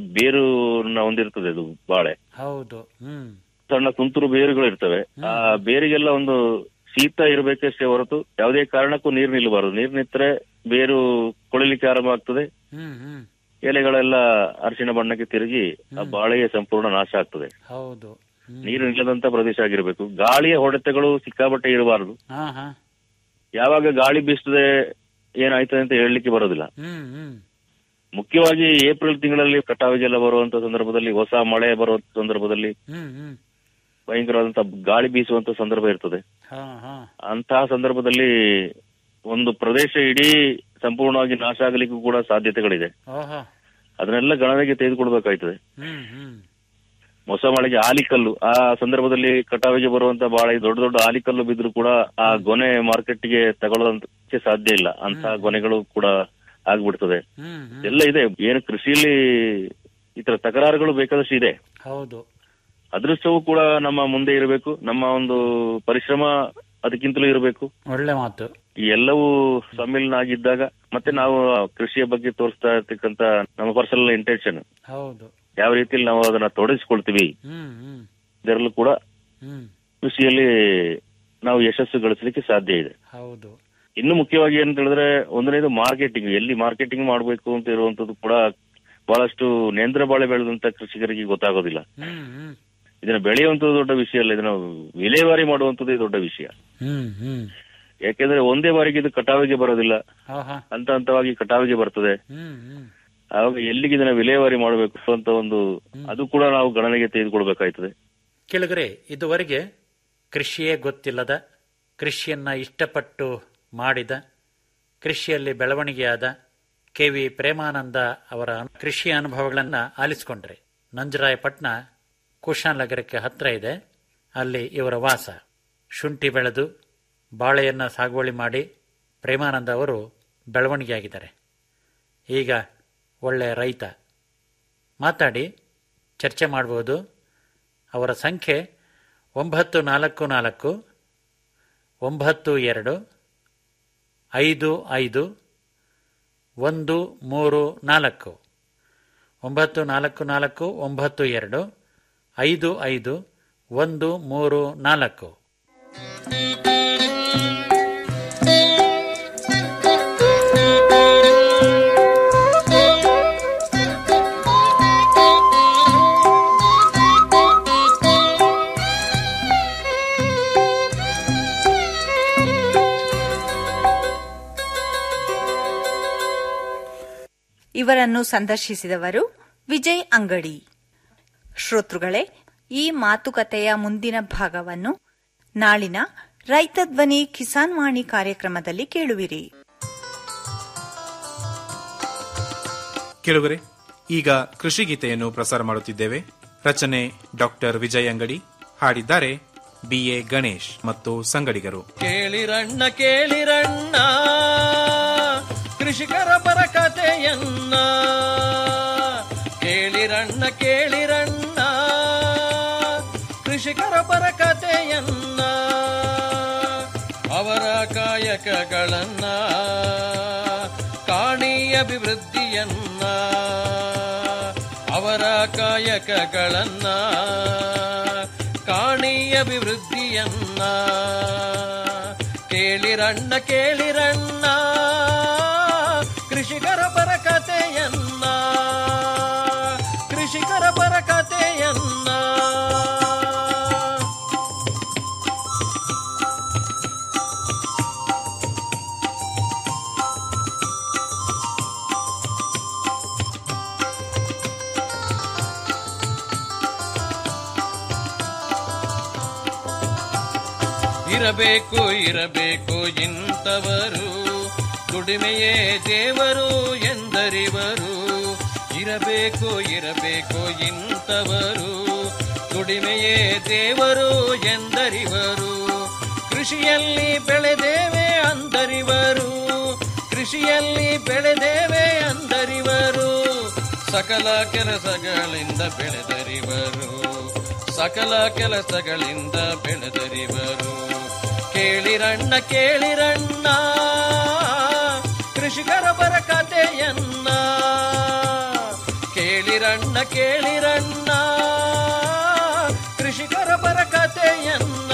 ಬೇರುನ ಹೊಂದಿರ್ತದೆ ಅದು ಬಾಳೆ ಹೌದು ಹ್ಮ್ ಸಣ್ಣ ತುಂತುರು ಬೇರುಗಳು ಇರ್ತವೆ ಆ ಬೇರಿಗೆಲ್ಲ ಒಂದು ಶೀತ ಇರಬೇಕಷ್ಟೇ ಹೊರತು ಯಾವುದೇ ಕಾರಣಕ್ಕೂ ನೀರು ನಿಲ್ಲಬಾರದು ನೀರು ನಿಂತರೆ ಬೇರು ಕೊಳಿಲಿಕ್ಕೆ ಆರಂಭ ಆಗ್ತದೆ ಹ್ಮ್ ಹ್ಮ್ ಎಲೆಗಳೆಲ್ಲ ಅರಿಶಿಣ ಬಣ್ಣಕ್ಕೆ ತಿರುಗಿ ಆ ಬಾಳೆಗೆ ಸಂಪೂರ್ಣ ನಾಶ ಆಗ್ತದೆ ಹೌದು ನೀರು ನಿಲ್ಲದಂತ ಪ್ರದೇಶ ಆಗಿರ್ಬೇಕು ಗಾಳಿಯ ಹೊಡೆತಗಳು ಸಿಕ್ಕಾಪಟ್ಟೆ ಇರಬಾರದು ಹಾ ಹಾ ಯಾವಾಗ ಗಾಳಿ ಬೀಸ್ತದೆ ಏನಾಯ್ತದೆ ಅಂತ ಹೇಳಲಿಕ್ಕೆ ಬರೋದಿಲ್ಲ ಹ್ಮ್ ಹ್ಮ್ ಮುಖ್ಯವಾಗಿ ಏಪ್ರಿಲ್ ತಿಂಗಳಲ್ಲಿ ಕಟಾವಿಗೆಲ್ಲ ಬರುವಂತ ಸಂದರ್ಭದಲ್ಲಿ ಹೊಸ ಮಳೆ ಬರುವಂತ ಸಂದರ್ಭದಲ್ಲಿ ಹ್ಮ್ ಹ್ಮ್ ಭಯಂಕರವಾದಂತ ಗಾಳಿ ಬೀಸುವಂತ ಸಂದರ್ಭ ಇರ್ತದೆ ಹಾ ಹಾ ಅಂತಹ ಸಂದರ್ಭದಲ್ಲಿ ಒಂದು ಪ್ರದೇಶ ಇಡೀ ಸಂಪೂರ್ಣವಾಗಿ ನಾಶ ಆಗಲಿಕ್ಕೂ ಕೂಡ ಸಾಧ್ಯತೆಗಳಿದೆ ಓಹೋ ಅದನ್ನೆಲ್ಲ ಗಣನೆಗೆ ತೆಗೆದುಕೊಳ್ಬೇಕಾಯ್ತದೆ ಹ್ಮ್ ಹ್ಮ್ ಹೊಸ ಮಳೆಗೆ ಆಲಿಕಲ್ಲು ಆ ಸಂದರ್ಭದಲ್ಲಿ ಕಟಾವಿಗೆ ಬರುವಂತ ಬಹಳ ಈ ದೊಡ್ಡ ದೊಡ್ಡ ಆಲಿಕಲ್ಲು ಬಿದ್ರು ಕೂಡ ಆ ಗೊನೆ ಮಾರ್ಕೆಟ್ಗೆ ತಗೊಳ್ಳೋದಕ್ಕೆ ಸಾಧ್ಯ ಇಲ್ಲ ಅಂತ ಗೊನೆಗಳು ಕೂಡ ಆಗ್ಬಿಡ್ತದೆ ಹ್ಮ್ ಹ್ಮ್ ಎಲ್ಲ ಇದೆ ಏನು ಕೃಷಿಯಲ್ಲಿ ಈ ತರ ತಕರಾರುಗಳು ಬೇಕಾದಷ್ಟು ಇದೆ ಹೌದು ಅದೃಷ್ಟವೂ ಕೂಡ ನಮ್ಮ ಮುಂದೆ ಇರಬೇಕು ನಮ್ಮ ಒಂದು ಪರಿಶ್ರಮ ಅದಕ್ಕಿಂತಲೂ ಇರಬೇಕು ಒಳ್ಳೆ ಮಾತು ಈ ಎಲ್ಲವೂ ಸಮ್ಮಿಲನ ಆಗಿದ್ದಾಗ ಮತ್ತೆ ನಾವು ಕೃಷಿಯ ಬಗ್ಗೆ ತೋರಿಸ್ತಾ ಇರ್ತಕ್ಕಂತ ನಮ್ಮ ಪರ್ಸನಲ್ ಇಂಟೆನ್ಷನ್ ಹೌದು ಯಾವ ರೀತಿಯಲ್ಲಿ ನಾವು ಅದನ್ನ ತೊಡಗಿಸ್ಕೊಳ್ತೀವಿ ಹ್ಮ್ ಹ್ಮ್ ಇದರಲ್ಲೂ ಕೂಡ ಹ್ಮ್ ಕೃಷಿಯಲ್ಲಿ ನಾವು ಯಶಸ್ಸು ಗಳಿಸಲಿಕ್ಕೆ ಸಾಧ್ಯ ಇದೆ ಹೌದು ಇನ್ನು ಮುಖ್ಯವಾಗಿ ಏನಂತ ಹೇಳಿದ್ರೆ ಒಂದನೇದು ಮಾರ್ಕೆಟಿಂಗ್ ಎಲ್ಲಿ ಮಾರ್ಕೆಟಿಂಗ್ ಮಾಡಬೇಕು ಅಂತ ಇರುವಂತದ್ದು ಕೂಡ ಬಹಳಷ್ಟು ನೇಂದ್ರ ಬಾಳೆ ಬೆಳೆದಂತ ಕೃಷಿಕರಿಗೆ ಗೊತ್ತಾಗೋದಿಲ್ಲ ಹ್ಮ್ ಹ್ಮ್ ಇದನ್ನ ಬೆಳೆಯುವಂತದ್ದು ದೊಡ್ಡ ವಿಷಯ ಅಲ್ಲ ಇದನ್ನ ವಿಲೇವಾರಿ ಮಾಡುವಂತದ್ದು ದೊಡ್ಡ ವಿಷಯ ಹ್ಮ್ ಹ್ಮ್ ಯಾಕೆಂದ್ರೆ ಒಂದೇ ಬಾರಿಗೆ ಇದು ಕಟಾವಿಗೆ ಬರೋದಿಲ್ಲ ಆಹಾ ಹಂತ ಹಂತವಾಗಿ ಕಟಾವಿಗೆ ಬರ್ತದೆ ಹ್ಮ್ ಹ್ಮ್ ಆವಾಗ ಎಲ್ಲಿಗೆ ಇದನ್ನ ವಿಲೇವಾರಿ ಮಾಡಬೇಕು ಅಂತ ಒಂದು ಅದು ಕೂಡ ನಾವು ಗಣನೆಗೆ ತೆಗೆದುಕೊಳ್ಬೇಕಾಯ್ತದೆ ಕೆಳಗರೆ ಇದುವರೆಗೆ ಕೃಷಿಯೇ ಗೊತ್ತಿಲ್ಲದ ಕೃಷಿಯನ್ನ ಇಷ್ಟಪಟ್ಟು ಮಾಡಿದ ಕೃಷಿಯಲ್ಲಿ ಬೆಳವಣಿಗೆಯಾದ ಕೆ ವಿ ಪ್ರೇಮಾನಂದ ಅವರ ಕೃಷಿ ಅನುಭವಗಳನ್ನ ಆಲಿಸಿಕೊಂಡ್ರೆ ನಂಜರಾಯಪಟ್ಟಣ ಕುಶಾಲನಗರಕ್ಕೆ ಹತ್ರ ಇದೆ ಅಲ್ಲಿ ಇವರ ವಾಸ ಶುಂಠಿ ಬೆಳೆದು ಬಾಳೆಯನ್ನ ಸಾಗುವಳಿ ಮಾಡಿ ಪ್ರೇಮಾನಂದ ಅವರು ಬೆಳವಣಿಗೆಯಾಗಿದ್ದಾರೆ ಈಗ ಒಳ್ಳೆಯ ರೈತ ಮಾತಾಡಿ ಚರ್ಚೆ ಮಾಡಬಹುದು ಅವರ ಸಂಖ್ಯೆ ಒಂಬತ್ತು ನಾಲ್ಕು ನಾಲ್ಕು ಒಂಬತ್ತು ಎರಡು ಐದು ಐದು ಒಂದು ಮೂರು ನಾಲ್ಕು ಒಂಬತ್ತು ನಾಲ್ಕು ನಾಲ್ಕು ಒಂಬತ್ತು ಎರಡು ಐದು ಐದು ಒಂದು ಮೂರು ನಾಲ್ಕು ಇವರನ್ನು ಸಂದರ್ಶಿಸಿದವರು ವಿಜಯ್ ಅಂಗಡಿ ಶ್ರೋತೃಗಳೇ ಈ ಮಾತುಕತೆಯ ಮುಂದಿನ ಭಾಗವನ್ನು ನಾಳಿನ ರೈತ ಧ್ವನಿ ಕಿಸಾನ್ ವಾಣಿ ಕಾರ್ಯಕ್ರಮದಲ್ಲಿ ಕೇಳುವಿರಿ ಕೇಳುಗರೆ ಈಗ ಕೃಷಿ ಗೀತೆಯನ್ನು ಪ್ರಸಾರ ಮಾಡುತ್ತಿದ್ದೇವೆ ರಚನೆ ಡಾಕ್ಟರ್ ವಿಜಯ್ ಅಂಗಡಿ ಹಾಡಿದ್ದಾರೆ ಬಿಎ ಗಣೇಶ್ ಮತ್ತು ಸಂಗಡಿಗರು ಕೇಳಿರಣ್ಣ ಕೇಳಿರಣ್ಣ ಕೃಷಿಕರ ಪರ ಕಥೆಯನ್ನ ಕೇಳಿರಣ್ಣ ಕೇಳಿರಣ್ಣ ಕೃಷಿಕರ ಪರ ಕಥೆಯನ್ನ ಅವರ ಕಾಯಕಗಳನ್ನ ಕಾಣಿ ಅಭಿವೃದ್ಧಿಯನ್ನ ಅವರ ಕಾಯಕಗಳನ್ನ ಕಾಣಿ ಅಭಿವೃದ್ಧಿಯನ್ನ ಕೇಳಿರಣ್ಣ ಕೇಳಿರಣ್ಣ ಕೃಷಿಕರ ಪರ ಕಥೆಯನ್ನ ಕೃಷಿಕರ ಪರ ಕಥೆಯನ್ನ ಇರಬೇಕು ಇರಬೇಕು ಇಂಥವರು ದುಡಿಮೆಯೇ ದೇವರು ಎಂದರಿವರು ಇರಬೇಕು ಇರಬೇಕು ಇಂಥವರು ದುಡಿಮೆಯೇ ದೇವರು ಎಂದರಿವರು ಕೃಷಿಯಲ್ಲಿ ಬೆಳೆದೇವೆ ಅಂದರಿವರು ಕೃಷಿಯಲ್ಲಿ ಬೆಳೆದೇವೆ ಅಂದರಿವರು ಸಕಲ ಕೆಲಸಗಳಿಂದ ಬೆಳೆದರಿವರು ಸಕಲ ಕೆಲಸಗಳಿಂದ ಬೆಳೆದರಿವರು ಕೇಳಿರಣ್ಣ ಕೇಳಿರಣ್ಣ ಕೃಷಿಕರ ಬರ ಕಥೆಯನ್ನ ಕೇಳಿರಣ್ಣ ಕೇಳಿರಣ್ಣ ಕೃಷಿಕರ ಬರ ಕಥೆಯನ್ನ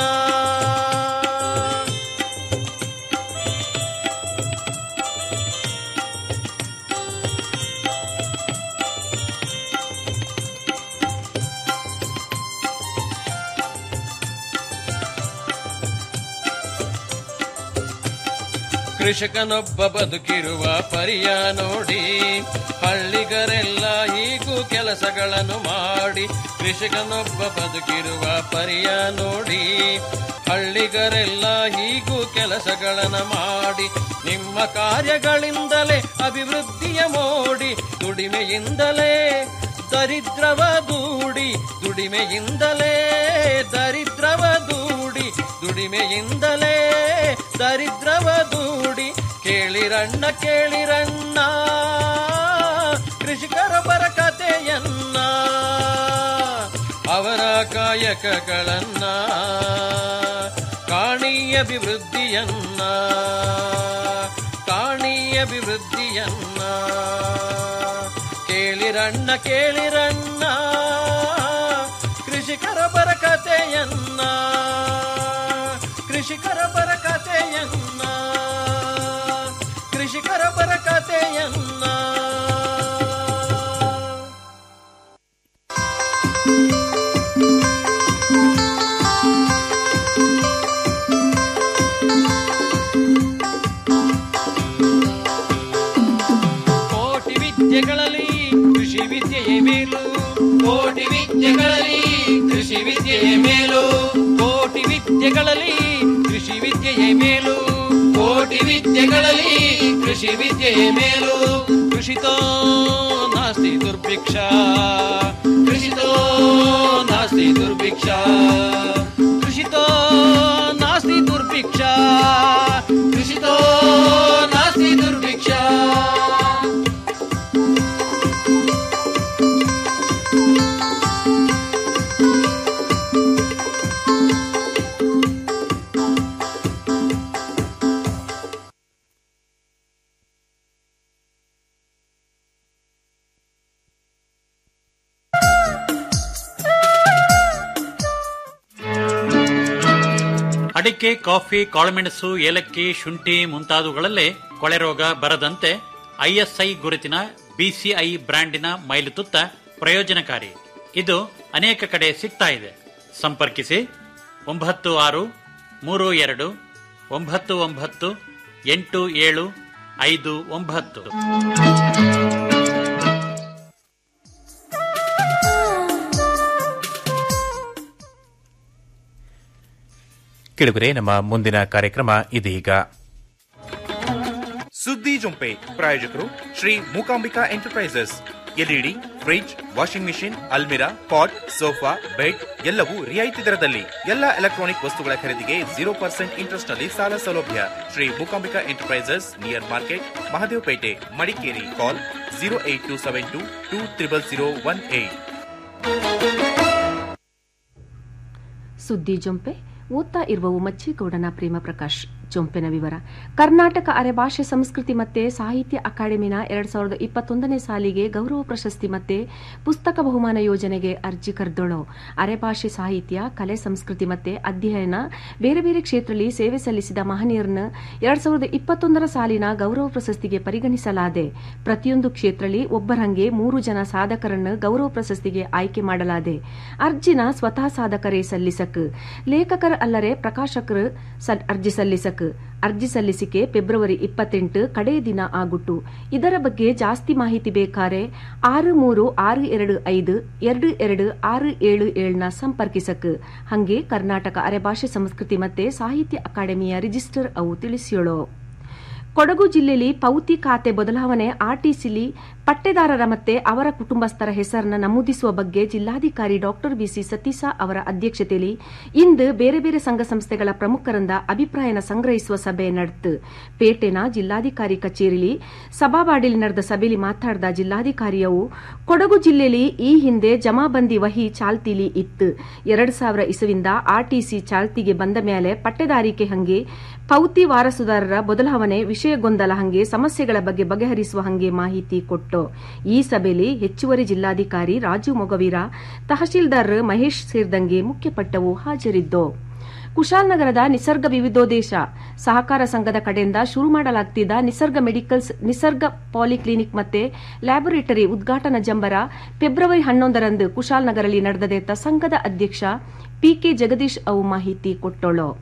ಕೃಷಿಕನೊಬ್ಬ ಬದುಕಿರುವ ಪರಿಯ ನೋಡಿ ಹಳ್ಳಿಗರೆಲ್ಲ ಹೀಗೂ ಕೆಲಸಗಳನ್ನು ಮಾಡಿ ಕೃಷಿಕನೊಬ್ಬ ಬದುಕಿರುವ ಪರಿಯ ನೋಡಿ ಹಳ್ಳಿಗರೆಲ್ಲ ಹೀಗೂ ಕೆಲಸಗಳನ್ನು ಮಾಡಿ ನಿಮ್ಮ ಕಾರ್ಯಗಳಿಂದಲೇ ಅಭಿವೃದ್ಧಿಯ ಮೋಡಿ ದುಡಿಮೆಯಿಂದಲೇ ದರಿದ್ರವ ದೂಡಿ ದುಡಿಮೆಯಿಂದಲೇ ದರಿದ್ರವ ದೂಡಿ ದುಡಿಮೆಯಿಂದಲೇ ದರಿದ್ರವ ದೂಡಿ ಕೇಳಿರಣ್ಣ ಕೇಳಿರಣ್ಣ ಕೃಷಿಕರ ಬರಕತೆಯನ್ನ ಅವರ ಕಾಯಕಗಳನ್ನ ಕಾಣಿ ಅಭಿವೃದ್ಧಿಯನ್ನ ಕಾಣಿ ಅಭಿವೃದ್ಧಿಯನ್ನ ಕೇಳಿರಣ್ಣ ಕೇಳಿರಣ್ಣ ಕೃಷಿಕರ ಬರಕತೆಯನ್ನ ಕೃಷಿಕರ ಬರಕತೆಯನ್ನ ಕೃಷಿಕರ ಬರಕತೆಯನ್ನ ಕೋಟಿ ವಿದ್ಯೆಗಳಲ್ಲಿ ಕೃಷಿ ವಿದ್ಯೆಯೇ ಮೇಲು ಕೋಟಿ ವಿದ್ಯೆಗಳಲ್ಲಿ ಕೃಷಿ ವಿದ್ಯೆಯೇ ಮೇಲು ಕೋಟಿ ವಿದ್ಯೆಗಳಲ್ಲಿ ಕೃಷಿ ವಿದ್ಯೆಯೇ ಮೇಲು ಕೋಟಿ ವಿದ್ಯೆಗಳಲ್ಲಿ ಕೃಷಿ ವಿದ್ಯೆಯೇ ಮೇಲು ಕೃಷಿತೋ ನಾಸ್ತಿ ದುರ್ಭಿಕ್ಷ ಕೃಷಿತೋ ನಾಸ್ತಿ ದುರ್ಭಿಕ್ಷ ಕೃಷಿತೋ ನಾಸ್ತಿ ದುರ್ಭಿಕ್ಷ ಕೃಷಿತೋ ನಾಸ್ತಿ ದುರ್ಭಿಕ್ಷ ಅಡಿಕೆ ಕಾಫಿ ಕಾಳುಮೆಣಸು ಏಲಕ್ಕಿ ಶುಂಠಿ ಮುಂತಾದವುಗಳಲ್ಲೇ ಕೊಳೆ ರೋಗ ಬರದಂತೆ ಐಎಸ್ಐ ಗುರುತಿನ ಬಿಸಿಐ ಬ್ರ್ಯಾಂಡಿನ ಮೈಲುತುತ್ತ ಪ್ರಯೋಜನಕಾರಿ ಇದು ಅನೇಕ ಕಡೆ ಸಿಗ್ತಾ ಇದೆ ಸಂಪರ್ಕಿಸಿ ಒಂಬತ್ತು ಆರು ಮೂರು ಎರಡು ಒಂಬತ್ತು ಒಂಬತ್ತು ಎಂಟು ಏಳು ಐದು ಒಂಬತ್ತು ಕೆಳಗರೆ ನಮ್ಮ ಮುಂದಿನ ಕಾರ್ಯಕ್ರಮ ಇದೀಗ ಸುದ್ದಿ ಜೊಂಪೆ ಪ್ರಾಯೋಜಕರು Shri Mookambika enterprises LED fridge washing machine ಅಲ್ಮಿರಾ ಪಾಟ್ ಸೋಫಾ ಬೆಡ್ ಎಲ್ಲವೂ ರಿಯಾಯಿತಿ ದರದಲ್ಲಿ ಎಲ್ಲ ಎಲೆಕ್ಟ್ರಾನಿಕ್ ವಸ್ತುಗಳ ಖರೀದಿಗೆ ಜೀರೋ ಪರ್ಸೆಂಟ್ ಇಂಟ್ರೆಸ್ಟ್ ನಲ್ಲಿ ಸಾಲ ಸೌಲಭ್ಯ Shri Mookambika enterprises near market Mahadevapete Madikeri call zero eight two seven two two triple zero one eight ಸುದ್ದಿ ಜೊಂಪೆ ಓದ್ತಾ ಇರುವವು ಮಚ್ಚೇಗೌಡನ ಪ್ರೇಮ ಪ್ರಕಾಶ್ ಜೊಂಪೆನ ವಿವರ ಕರ್ನಾಟಕ ಅರೆಭಾಷೆ ಸಂಸ್ಕೃತಿ ಮತ್ತೆ ಸಾಹಿತ್ಯ ಅಕಾಡೆಮಿನ ಎರಡ್ ಸಾವಿರದ ಇಪ್ಪತ್ತೊಂದನೇ ಸಾಲಿಗೆ ಗೌರವ ಪ್ರಶಸ್ತಿ ಮತ್ತೆ ಪುಸ್ತಕ ಬಹುಮಾನ ಯೋಜನೆಗೆ ಅರ್ಜಿ ಕರೆದೊಳು ಅರೆಭಾಷೆ ಸಾಹಿತ್ಯ ಕಲೆ ಸಂಸ್ಕೃತಿ ಮತ್ತೆ ಅಧ್ಯಯನ ಬೇರೆ ಬೇರೆ ಕ್ಷೇತ್ರದಲ್ಲಿ ಸೇವೆ ಸಲ್ಲಿಸಿದ ಮಹನೀಯರನ್ನ ಎರಡ್ ಸಾವಿರದ ಇಪ್ಪತ್ತೊಂದರ ಸಾಲಿನ ಗೌರವ ಪ್ರಶಸ್ತಿಗೆ ಪರಿಗಣಿಸಲಾದೆ ಪ್ರತಿಯೊಂದು ಕ್ಷೇತ್ರದಲ್ಲಿ ಒಬ್ಬರಂಗೆ ಮೂರು ಜನ ಸಾಧಕರನ್ನು ಗೌರವ ಪ್ರಶಸ್ತಿಗೆ ಆಯ್ಕೆ ಮಾಡಲಾದೆ ಅರ್ಜಿನ ಸ್ವತಃ ಸಾಧಕರೇ ಸಲ್ಲಿಸಕ್ ಲೇಖಕರ ಅಲ್ಲರೆ ಪ್ರಕಾಶಕರು ಸಲ್- ಅರ್ಜಿ ಸಲ್ಲಿಸಕ್ ಅರ್ಜಿ ಸಲ್ಲಿಸಿಕೆ ಫೆಬ್ರವರಿ ಇಪ್ಪತ್ತೆಂಟು ಕಡೆಯ ದಿನ ಆಗುಟ್ಟು ಇದರ ಬಗ್ಗೆ ಜಾಸ್ತಿ ಮಾಹಿತಿ ಬೇಕಾರೆ ಆರು ಮೂರು ಆರು ಎರಡು ಐದು ಎರಡು ಎರಡು ಆರು ಏಳು ಏಳನ ಸಂಪರ್ಕಿಸಕ್ ಹಂಗೆ ಕರ್ನಾಟಕ ಅರೆಭಾಷೆ ಸಂಸ್ಕೃತಿ ಮತ್ತೆ ಸಾಹಿತ್ಯ ಅಕಾಡೆಮಿಯ ರಿಜಿಸ್ಟರ್ ಅವು ತಿಳಿಸಿಯೋಳು ಕೊಡಗು ಜಿಲ್ಲೆಯಲ್ಲಿ ಪೌತಿ ಖಾತೆ ಬದಲಾವಣೆ ಆರ್ಟಿಸಿಲಿ ಪಟ್ಟೆದಾರರ ಮತ್ತೆ ಅವರ ಕುಟುಂಬಸ್ಥರ ಹೆಸರನ್ನ ನಮೂದಿಸುವ ಬಗ್ಗೆ ಜಿಲ್ಲಾಧಿಕಾರಿ ಡಾಕ್ಟರ್ ಬಿಸಿ ಸತೀಶ ಅವರ ಅಧ್ಯಕ್ಷತೆಯಲ್ಲಿ ಇಂದು ಬೇರೆ ಬೇರೆ ಸಂಘ ಸಂಸ್ಥೆಗಳ ಪ್ರಮುಖರಿಂದ ಅಭಿಪ್ರಾಯನ ಸಂಗ್ರಹಿಸುವ ಸಭೆ ನಡೆತು ಪೇಟೆನ ಜಿಲ್ಲಾಧಿಕಾರಿ ಕಚೇರಿಲಿ ಸಭಾವಾಡಿಲಿ ನಡೆದ ಸಭೆಯಲ್ಲಿ ಮಾತನಾಡಿದ ಜಿಲ್ಲಾಧಿಕಾರಿಯವು ಕೊಡಗು ಜಿಲ್ಲೆಯಲ್ಲಿ ಈ ಹಿಂದೆ ಜಮಾಬಂದಿ ವಹಿ ಚಾಲ್ತಿಲಿ ಇತ್ತು ಎರಡ್ ಸಾವಿರ ಇಸುವಿಂದ ಆರ್ಟಿಸಿ ಚಾಲ್ತಿಗೆ ಬಂದ ಮೇಲೆ ಪಟ್ಟೆದಾರಿಕೆ ಹಂಗೆ ಪೌತಿ ವಾರಸುದಾರರ ಬದಲಾವಣೆ ವಿಷಯ ಗೊಂದಲ ಹಂಗೆ ಸಮಸ್ಯೆಗಳ ಬಗ್ಗೆ ಬಗೆಹರಿಸುವ ಹಂಗೆ ಮಾಹಿತಿ ಕೊಟ್ಟು ಈ ಸಭೆಯಲ್ಲಿ ಹೆಚ್ಚುವರಿ ಜಿಲ್ಲಾಧಿಕಾರಿ ರಾಜು ಮೊಗವೀರ ತಹಶೀಲ್ದಾರ್ ಮಹೇಶ್ ಸೇರಿದಂಗೆ ಮುಖ್ಯಪಟ್ಟವು ಹಾಜರಿದ್ದು ಕುಶಾಲನಗರದ ನಿಸರ್ಗ ವಿವಿಧೋದ್ದೇಶ ಸಹಕಾರ ಸಂಘದ ಕಡೆಯಿಂದ ಶುರು ಮಾಡಲಾಗ್ತಿದ್ದ ನಿಸರ್ಗ ಮೆಡಿಕಲ್ಸ್ ನಿಸರ್ಗ ಪಾಲಿಕ್ಲಿನಿಕ್ ಮತ್ತೆ ಲ್ಯಾಬೊರೇಟರಿ ಉದ್ಘಾಟನಾ ಜಂಬರ ಫೆಬ್ರವರಿ ಹನ್ನೊಂದರಂದು ಕುಶಾಲನಗರಲ್ಲಿ ನಡೆದದೆ ಅಂತ ಸಂಘದ ಅಧ್ಯಕ್ಷ ಪಿಕೆ ಜಗದೀಶ್ ಅವು ಮಾಹಿತಿ ಕೊಟ್ಟಳು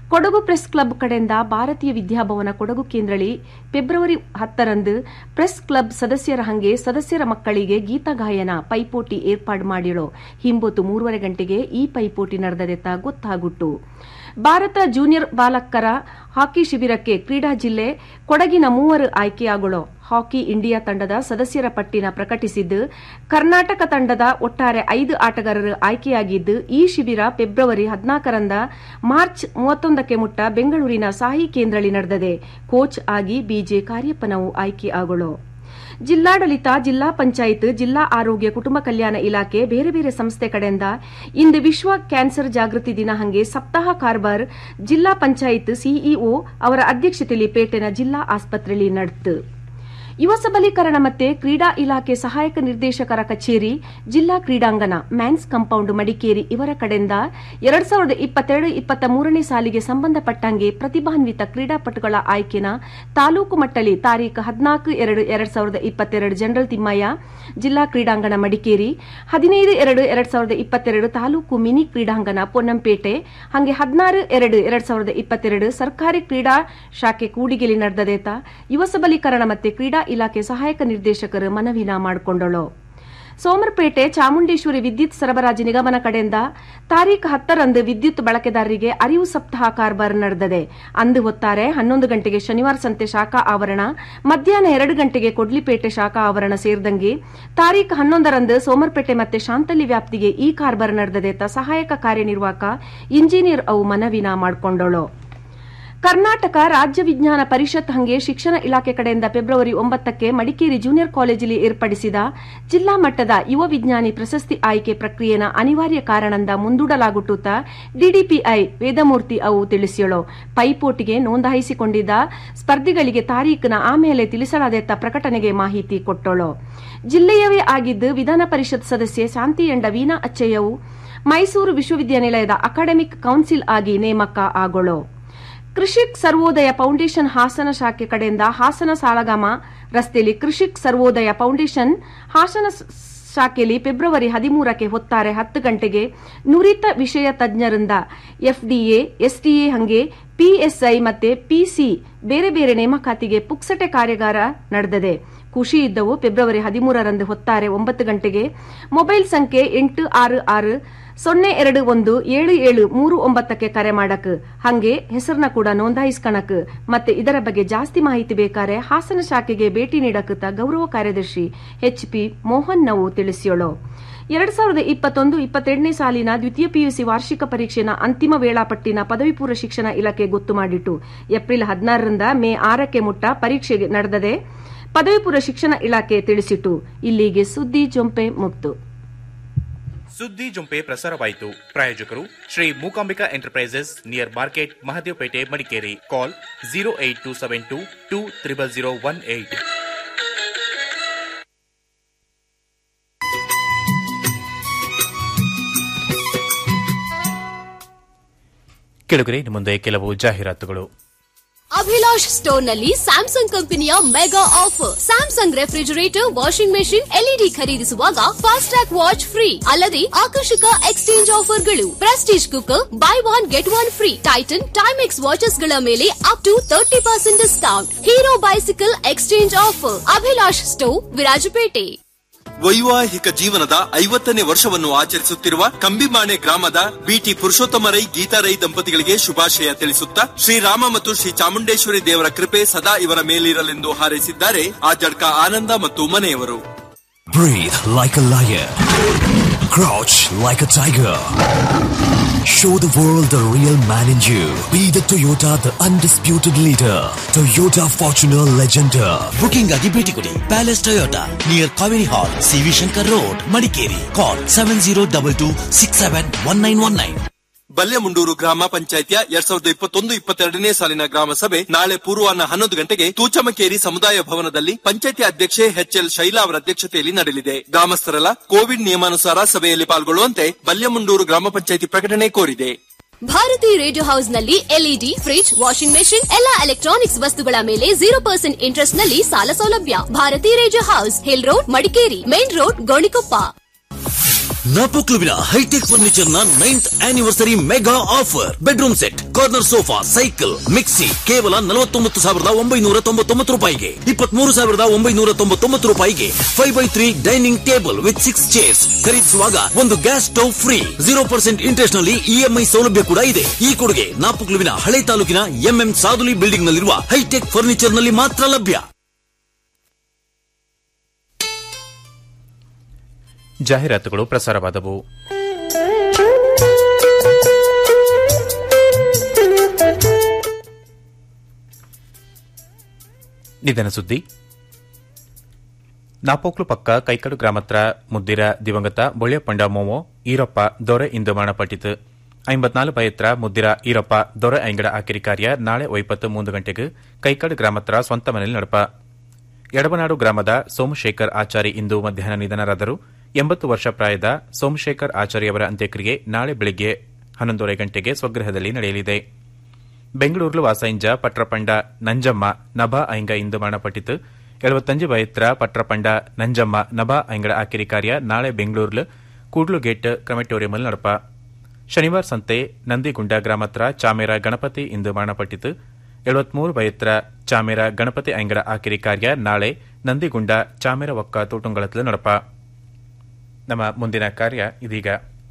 ಕೊಡಗು ಪ್ರೆಸ್ ಕ್ಲಬ್ ಕಡೆಯಿಂದ ಭಾರತೀಯ ವಿದ್ಯಾಭವನ ಕೊಡಗು ಕೇಂದ್ರಳಿ ಫೆಬ್ರವರಿ ಹತ್ತರಂದು ಪ್ರೆಸ್ ಕ್ಲಬ್ ಸದಸ್ಯರ ಹಂಗೆ ಸದಸ್ಯರ ಮಕ್ಕಳಿಗೆ ಗೀತಗಾಯನ ಪೈಪೋಟಿ ಏರ್ಪಾಡು ಮಾಡಿರೋ ಹಿಂಬೊತ್ತು ಮೂರುವರೆ ಗಂಟೆಗೆ ಈ ಪೈಪೋಟಿ ನಡೆದದೆತ್ತ ಗೊತ್ತಾಗುಟ್ಟು ಭಾರತ ಜೂನಿಯರ್ ಬಾಲಕರ ಹಾಕಿ ಶಿಬಿರಕ್ಕೆ ಕ್ರೀಡಾ ಜಿಲ್ಲೆ ಕೊಡಗಿನ ಮೂವರು ಆಯ್ಕೆಯಾಗುಳು ಹಾಕಿ ಇಂಡಿಯಾ ತಂಡದ ಸದಸ್ಯರ ಪಟ್ಟಿನ ಪ್ರಕಟಿಸಿದ್ದು ಕರ್ನಾಟಕ ತಂಡದ ಒಟ್ಟಾರೆ ಐದು ಆಟಗಾರರು ಆಯ್ಕೆಯಾಗಿದ್ದು ಈ ಶಿಬಿರ ಫೆಬ್ರವರಿ ಹದಿನಾಲ್ಕರಂದ ಮಾರ್ಚ್ ಮೂವತ್ತೊಂದಕ್ಕೆ ಮುಟ್ಟ ಬೆಂಗಳೂರಿನ ಸಾಹಿ ಕೇಂದ್ರಳಿ ನಡೆದದೆ ಕೋಚ್ ಆಗಿ ಬಿಜೆ ಕಾರ್ಯಪ್ಪನವು ಆಯ್ಕೆಯಾಗುಳು ಜಿಲ್ಲಾಡಳಿತ ಜಿಲ್ಲಾ ಪಂಚಾಯತ್ ಜಿಲ್ಲಾ ಆರೋಗ್ಯ ಕುಟುಂಬ ಕಲ್ಯಾಣ ಇಲಾಖೆ ಬೇರೆ ಬೇರೆ ಸಂಸ್ಥೆ ಕಡೆಯಿಂದ ಇಂದು ವಿಶ್ವ ಕ್ಯಾನ್ಸರ್ ಜಾಗೃತಿ ದಿನ ಹಂಗೆ ಸಪ್ತಾಹ ಕಾರ್ಬಾರ್ ಜಿಲ್ಲಾ ಪಂಚಾಯತ್ ಸಿಇಒ ಅವರ ಅಧ್ಯಕ್ಷತೆಯಲ್ಲಿ ಪೇಟೆನ ಜಿಲ್ಲಾ ಆಸ್ಪತ್ರೆಯಲ್ಲಿ ನಡೆತು ಯುವ ಸಬಲೀಕರಣ ಮತ್ತೆ ಕ್ರೀಡಾ ಇಲಾಖೆ ಸಹಾಯಕ ನಿರ್ದೇಶಕರ ಕಚೇರಿ ಜಿಲ್ಲಾ ಕ್ರೀಡಾಂಗಣ ಮ್ಯಾನ್ಸ್ ಕಾಂಪೌಂಡ್ ಮಡಿಕೇರಿ ಇವರ ಕಡೆಯಿಂದ ಎರಡ್ ಸಾವಿರದ ಇಪ್ಪತ್ತೆರಡು ಇಪ್ಪತ್ತ ಮೂರನೇ ಸಾಲಿಗೆ ಸಂಬಂಧಪಟ್ಟಂಗೆ ಪ್ರತಿಭಾನ್ವಿತ ಕ್ರೀಡಾಪಟುಗಳ ಆಯ್ಕೆನ ತಾಲೂಕು ಮಟ್ಟದಲ್ಲಿ ತಾರೀಖು ಹದಿನಾಲ್ಕು ಎರಡು ಎರಡ್ ಸಾವಿರದ ಇಪ್ಪತ್ತೆರಡು ಜನರಲ್ ತಿಮ್ಮಯ್ಯ ಜಿಲ್ಲಾ ಕ್ರೀಡಾಂಗಣ ಮಡಿಕೇರಿ ಹದಿನೈದು ಎರಡು ಎರಡ್ ಸಾವಿರದ ಇಪ್ಪತ್ತೆರಡು ತಾಲೂಕು ಮಿನಿ ಕ್ರೀಡಾಂಗಣ ಪೊನ್ನಂಪೇಟೆ ಹಾಗೆ ಹದಿನಾರು ಎರಡು ಎರಡ್ ಸಾವಿರದ ಇಪ್ಪತ್ತೆರಡು ಸರ್ಕಾರಿ ಕ್ರೀಡಾ ಶಾಖೆ ಕೂಡಿಗೆಲಿ ನಡೆದದೇತ ಯುವ ಸಬಲೀಕರಣ ಮತ್ತೆ ಕ್ರೀಡಾ ಇಲಾಖೆ ಸಹಾಯಕ ನಿರ್ದೇಶಕರು ಮನವಿನ ಮಾಡಿಕೊಂಡಳು ಸೋಮರಪೇಟೆ ಚಾಮುಂಡೇಶ್ವರಿ ವಿದ್ಯುತ್ ಸರಬರಾಜು ನಿಗಮನ ಕಡೆಯಿಂದ ತಾರೀಖು ಹತ್ತರಂದು ವಿದ್ಯುತ್ ಬಳಕೆದಾರರಿಗೆ ಅರಿವು ಸಪ್ತಾಹ ಕಾರ್ಬಾರ್ ನಡೆದದೆ ಅಂದು ಹೊತ್ತಾರೆ ಹನ್ನೊಂದು ಗಂಟೆಗೆ ಶನಿವಾರ ಸಂತೆ ಶಾಖಾ ಆವರಣ ಮಧ್ಯಾಹ್ನ ಎರಡು ಗಂಟೆಗೆ ಕೊಡ್ಲಿಪೇಟೆ ಶಾಖಾ ಆವರಣ ಸೇರಿದಂಗೆ ತಾರೀಖು ಹನ್ನೊಂದರಂದು ಸೋಮರಪೇಟೆ ಮತ್ತೆ ಶಾಂತಲಿ ವ್ಯಾಪ್ತಿಗೆ ಈ ಕಾರ್ಬಾರ್ ನಡೆದದೆ ಸಹಾಯಕ ಕಾರ್ಯನಿರ್ವಾಹಕ ಇಂಜಿನಿಯರ್ ಅವು ಮನವಿನ ಮಾಡಿಕೊಂಡಳು ಕರ್ನಾಟಕ ರಾಜ್ಯ ವಿಜ್ಞಾನ ಪರಿಷತ್ ಹಂಗೆ ಶಿಕ್ಷಣ ಇಲಾಖೆ ಕಡೆಯಿಂದ ಫೆಬ್ರವರಿ ಒಂಬತ್ತಕ್ಕೆ ಮಡಿಕೇರಿ ಜೂನಿಯರ್ ಕಾಲೇಜಲ್ಲಿ ಏರ್ಪಡಿಸಿದ ಜಿಲ್ಲಾ ಮಟ್ಟದ ಯುವ ವಿಜ್ಞಾನಿ ಪ್ರಶಸ್ತಿ ಆಯ್ಕೆ ಪ್ರಕ್ರಿಯೆನ ಅನಿವಾರ್ಯ ಕಾರಣದಿಂದ ಮುಂದೂಡಲಾಗುಟ್ಟುತ್ತ ಡಿಡಿಪಿಐ ವೇದಮೂರ್ತಿ ಅವು ತಿಳಿಸಿಯಳು ಪೈಪೋಟಿಗೆ ನೋಂದಾಯಿಸಿಕೊಂಡಿದ್ದ ಸ್ಪರ್ಧಿಗಳಿಗೆ ತಾರೀಖಿನ ಆಮೇಲೆ ತಿಳಿಸಲಾದೆತ್ತ ಪ್ರಕಟಣೆಗೆ ಮಾಹಿತಿ ಕೊಟ್ಟಳು ಜಿಲ್ಲೆಯವೇ ಆಗಿದ್ದು ವಿಧಾನ ಪರಿಷತ್ ಸದಸ್ಯೆ ಶಾಂತಿಯಂಡ ವೀಣಾ ಅಚ್ಚಯ್ಯವು ಮೈಸೂರು ವಿಶ್ವವಿದ್ಯಾನಿಲಯದ ಅಕಾಡೆಮಿಕ್ ಕೌನ್ಸಿಲ್ ಆಗಿ ನೇಮಕ ಆಗೋಳು ಕೃಷಿಕ್ ಸರ್ವೋದಯ ಫೌಂಡೇಶನ್ ಹಾಸನ ಶಾಖೆ ಕಡೆಯಿಂದ ಹಾಸನ ಸಾಲಗಾಮ ರಸ್ತೆಯಲ್ಲಿ ಕೃಷಿಕ್ ಸರ್ವೋದಯ ಫೌಂಡೇಶನ್ ಹಾಸನ ಸ- ಶಾಖೆಯಲ್ಲಿ ಫೆಬ್ರವರಿ ಹದಿಮೂರಕ್ಕೆ ಹೊತ್ತಾರೆ ಹತ್ತು ಗಂಟೆಗೆ ನುರಿತ ವಿಷಯ ತಜ್ಞರಿಂದ ಎಫ್ಡಿಎ ಎಸ್ಟಿಎ ಹಂಗೆ ಪಿಎಸ್ಐ ಮತ್ತೆ ಪಿಸಿ ಬೇರೆ ಬೇರೆ ನೇಮಕಾತಿಗೆ ಪುಕ್ಸಟೆ ಕಾರ್ಯಾಗಾರ ನಡೆದಿದೆ ಖುಷಿ ಇದ್ದವು ಫೆಬ್ರವರಿ ಹದಿಮೂರರಂದು ಹೊತ್ತಾರೆ ಒಂಬತ್ತು ಗಂಟೆಗೆ ಮೊಬೈಲ್ ಸಂಖ್ಯೆ ಎಂಟು ಆರು ಆರು ಸೊನ್ನೆ ಎರಡು ಒಂದು ಏಳು ಏಳು ಮೂರು ಒಂಬತ್ತಕ್ಕೆ ಕರೆ ಮಾಡಕ್ ಹಂಗೆ ಹೆಸರನ್ನ ಕೂಡ ನೋಂದಾಯಿಸ್ಕಣಕ್ ಮತ್ತೆ ಇದರ ಬಗ್ಗೆ ಜಾಸ್ತಿ ಮಾಹಿತಿ ಬೇಕಾರೆ ಹಾಸನ ಶಾಖೆಗೆ ಭೇಟಿ ನೀಡಕತ್ತ ಗೌರವ ಕಾರ್ಯದರ್ಶಿ ಎಚ್ಪಿ ಮೋಹನ್ ನಾವು ತಿಳಿಸಿಯೋಳು ಎರಡ್ ಸಾವಿರದ ಇಪ್ಪತ್ತೊಂದು ಇಪ್ಪತ್ತೆರಡನೇ ಸಾಲಿನ ದ್ವಿತೀಯ ಪಿಯುಸಿ ವಾರ್ಷಿಕ ಪರೀಕ್ಷೆನ ಅಂತಿಮ ವೇಳಾಪಟ್ಟಿನ ಪದವಿ ಪೂರ್ವ ಶಿಕ್ಷಣ ಇಲಾಖೆ ಗೊತ್ತು ಮಾಡಿಟ್ಟು ಏಪ್ರಿಲ್ ಹದಿನಾರರಿಂದ ಮೇ ಆರಕ್ಕೆ ಮುಟ್ಟ ಪರೀಕ್ಷೆ ನಡೆದದೆ ಪದವಿ ಪೂರ್ವ ಶಿಕ್ಷಣ ಇಲಾಖೆ ತಿಳಿಸಿಟ್ಟು ಇಲ್ಲಿಗೆ ಸುದ್ದಿ ಜೊಂಪೆ ಮುಕ್ತು ಸುದ್ದಿ ಜುಂಪೆ ಪ್ರಸಾರವಾಯಿತು ಪ್ರಾಯೋಜಕರು Shri Mookambika enterprises near market Mahadevapete Madikeri call zero eight two seven two two triple zero one eight ಕೆಳಗರೆ ಇನ್ನು ಮುಂದೆ ಕೆಲವು ಜಾಹೀರಾತುಗಳು ಅಭಿಲಾಷ್ ಸ್ಟೋರ್ ನಲ್ಲಿ ಸ್ಯಾಮ್ಸಂಗ್ ಕಂಪನಿಯ mega offer Samsung refrigerator washing machine LED ಖರೀದಿಸುವಾಗ ಫಾಸ್ಟ್ ಟ್ರ್ಯಾಕ್ ವಾಚ್ ಫ್ರೀ ಅಲ್ಲದೆ ಆಕರ್ಷಕ ಎಕ್ಸ್ಚೇಂಜ್ ಆಫರ್ಗಳು Prestige cooker buy one get one free Titan Timex watches ಗಳ ಮೇಲೆ up to thirty percent discount Hero bicycle exchange offer Abhilash store Virajpet ವೈವಾಹಿಕ ಜೀವನದ ಐವತ್ತನೇ ವರ್ಷವನ್ನು ಆಚರಿಸುತ್ತಿರುವ ಕಂಬಿಮಾಣೆ ಗ್ರಾಮದ ಬಿಟಿ ಪುರುಷೋತ್ತಮ ರೈ ಗೀತಾ ರೈ ದಂಪತಿಗಳಿಗೆ ಶುಭಾಶಯ ತಿಳಿಸುತ್ತಾ ಶ್ರೀರಾಮ ಮತ್ತು ಶ್ರೀ ಚಾಮುಂಡೇಶ್ವರಿ ದೇವರ ಕೃಪೆ ಸದಾ ಇವರ ಮೇಲಿರಲೆಂದು ಹಾರೈಸಿದ್ದಾರೆ ಆ ಜಡ್ಕ ಆನಂದ ಮತ್ತು ಮನೆಯವರು Breathe like a lion. Crouch like a tiger. Show the world the real man in you. Be the Toyota, the undisputed leader. Toyota Fortuner Legender. Booking ಆಗಿ ಭೇಟಿ ಕೊಡಿ palace Toyota near Kaveri hall CV Shankar road Madikeri call seven zero double two six seven one nine one nine Balyamunduru ಗ್ರಾಮ ಪಂಚಾಯತಿಯ ಎರಡ್ ಸಾವಿರದ ಇಪ್ಪತ್ತೊಂದು ಇಪ್ಪತ್ತೆರಡನೇ ಸಾಲಿನ ಗ್ರಾಮ ಸಭೆ ನಾಳೆ ಪೂರ್ವಾಹ್ನ ಹನ್ನೊಂದು ಗಂಟೆಗೆ ತೂಚಮಕೇರಿ ಸಮುದಾಯ ಭವನದಲ್ಲಿ ಪಂಚಾಯತಿ ಅಧ್ಯಕ್ಷೆ ಎಚ್ಎಲ್ ಶೈಲಾ ಅವರ ಅಧ್ಯಕ್ಷತೆಯಲ್ಲಿ ನಡೆಯಲಿದೆ ಗ್ರಾಮಸ್ಥರೆಲ್ಲ ಕೋವಿಡ್ ನಿಯಮಾನುಸಾರ ಸಭೆಯಲ್ಲಿ ಪಾಲ್ಗೊಳ್ಳುವಂತೆ ಬಲ್ಯಮುಂಡೂರು ಗ್ರಾಮ ಪಂಚಾಯತಿ ಪ್ರಕಟಣೆ ಕೋರಿದೆ ಭಾರತಿ ರೇಡಿಯೋ ಹೌಸ್ ನಲ್ಲಿ ಎಲ್ಇಡಿ ಫ್ರಿಡ್ಜ್ ವಾಷಿಂಗ್ ಮೆಷಿನ್ ಎಲ್ಲಾ ಎಲೆಕ್ಟ್ರಾನಿಕ್ಸ್ ವಸ್ತುಗಳ ಮೇಲೆ ಜೀರೋ ಪರ್ಸೆಂಟ್ ಇಂಟ್ರೆಸ್ಟ್ ನಲ್ಲಿ ಸಾಲ ಸೌಲಭ್ಯ Bharati radio house hill road Madikeri main road Gonikoppa ನಾಪೋ ಕ್ಲಬ್ನ ಹೈಟೆಕ್ ಫರ್ನಿಚರ್ ನ ninth anniversary mega offer bedroom set corner sofa cycle mixie ಕೇವಲ ನಲವತ್ತೊಂಬತ್ತು ಸಾವಿರದ ಒಂಬೈನೂರ ತೊಂಬತ್ತೊಂಬತ್ತು ರೂಪಾಯಿಗೆ ಇಪ್ಪತ್ಮೂರು ಸಾವಿರದ ಒಂಬೈನೂರ ತೊಂಬತ್ತೊಂಬತ್ತು ರೂಪಾಯಿಗೆ five by three dining table with six chairs ಖರೀದಿಸುವಾಗ ಒಂದು gas stove free zero percent interest ನಲ್ಲಿ ಇಎಂಐ ಸೌಲಭ್ಯ ಕೂಡ ಇದೆ ಈ ಕೊಡುಗೆ ನಾಪು ಕ್ಲಬ್ನ ಹಳೆ ತಾಲೂಕಿನ ಎಂಎಂ ಸಾದುಲಿ ಬಿಲ್ಡಿಂಗ್ ನಲ್ಲಿರುವ ಹೈಟೆಕ್ ಫರ್ನಿಚರ್ ನಲ್ಲಿ ಮಾತ್ರ ಲಭ್ಯ ಜಾಹೀರಾತುಗಳು ಪ್ರಸಾರವಾದವು ನಿಧನ ಸುದ್ದಿ ನಾಪೋಕ್ಲು ಪಕ್ಕ ಕೈಕಡು ಗ್ರಾಮತ್ರ ಮುದ್ದಿರ ದಿವಂಗತ ಬೊಳ್ಳೆಪಂಡ ಮೋಮೋ ಈರಪ್ಪ ದೊರೆ ಇಂದು ಮರಣಪಟ್ಟಿತು ಐಂಬತ್ನಾಲು ಬಯತ್ರ ಮುದ್ದಿರ ಈರಪ್ಪ ದೊರೆ ಐಂಗಡ ಆಕಿರಿ ಕಾರ್ಯ ನಾಳೆ ಒಯ್ಪತ್ತು ಮೂರು ಗಂಟೆಗೆ ಕೈಕಡು ಗ್ರಾಮತ್ರ ಸ್ವಂತ ಮನೆಯಲ್ಲಿ ನಡಪ ಎಡಬನಾಡು ಗ್ರಾಮದ ಸೋಮಶೇಖರ್ ಆಚಾರಿ ಇಂದು ಮಧ್ಯಾಹ್ನ ನಿಧನರಾದರು ಎಂಬತ್ತು ವರ್ಷ ಪ್ರಾಯದ ಸೋಮಶೇಖರ್ ಆಚಾರ್ಯವರ ಅಂತ್ಯಕ್ರಿಯೆ ನಾಳೆ ಬೆಳಿಗ್ಗೆ ಹನ್ನೊಂದೂವರೆ ಗಂಟೆಗೆ ಸ್ವಗೃಹದಲ್ಲಿ ನಡೆಯಲಿದೆ ಬೆಂಗಳೂರು ವಾಸೈಂಜ ಪಟ್ರಪಂಡ ನಂಜಮ್ಮ ನಭಾ ಐಂಗ ಇಂದು ಮರಣಪಟ್ಟಿತು ಎಳವತ್ತಂಜು ಬಯತ್ರ ಪಟ್ರಪಂಡ ನಂಜಮ್ಮ ನಭಾ ಐಂಗಡ ಆಕಿರಿ ಕಾರ್ಯ ನಾಳೆ ಬೆಂಗಳೂರು ಕೂಡ್ಲು ಗೇಟ್ ಕ್ರಮೆಟೋರಿಯಂನಲ್ಲಿ ನಡಪ ಶನಿವಾರ ಸಂತೆ ನಂದಿಗುಂಡ ಗ್ರಾಮತ್ರ ಚಾಮೇರ ಗಣಪತಿ ಇಂದು ಮರಣಪಟ್ಟಿತು ಎಳವತ್ಮೂರು ಬಯತ್ರ ಚಾಮೇರ ಗಣಪತಿ ಐಂಗಡ ಆಕಿರಿ ಕಾರ್ಯ ನಾಳೆ ನಂದಿಗುಂಡ ಚಾಮೇರ ಒಕ್ಕ ತೋಟುಂಗಳತ್ಲು ನಡಪ ನಮ್ಮ ಮುಂದಿನ ಕಾರ್ಯ ಇದೀಗ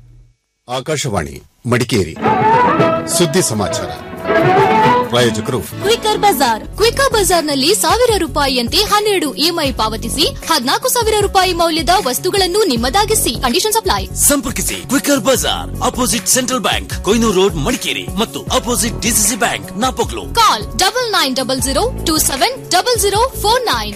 ಆಕಾಶವಾಣಿ ಮಡಿಕೇರಿ ಸುದ್ದಿ ಸಮಾಚಾರ ಪ್ರಾಯೋಜಕರು ಕ್ವಿಕರ್ ಬಜಾರ್ ಕ್ವಿಕರ್ ಬಜಾರ್ನಲ್ಲಿ ಸಾವಿರ ರೂಪಾಯಿಯಂತೆ ಹನ್ನೆರಡು ಇಎಂಐ ಪಾವತಿಸಿ ಹದಿನಾಲ್ಕು ಸಾವಿರ ರೂಪಾಯಿ ಮೌಲ್ಯದ ವಸ್ತುಗಳನ್ನು ನಿಮ್ಮದಾಗಿಸಿ ಕಂಡೀಷನ್ ಅಪ್ಲೈ ಸಂಪರ್ಕಿಸಿ Quicker Bazaar opposite central bank Koinur road Madikeri ಮತ್ತು opposite DCC bank Napoklu call double nine double zero two seven double zero four nine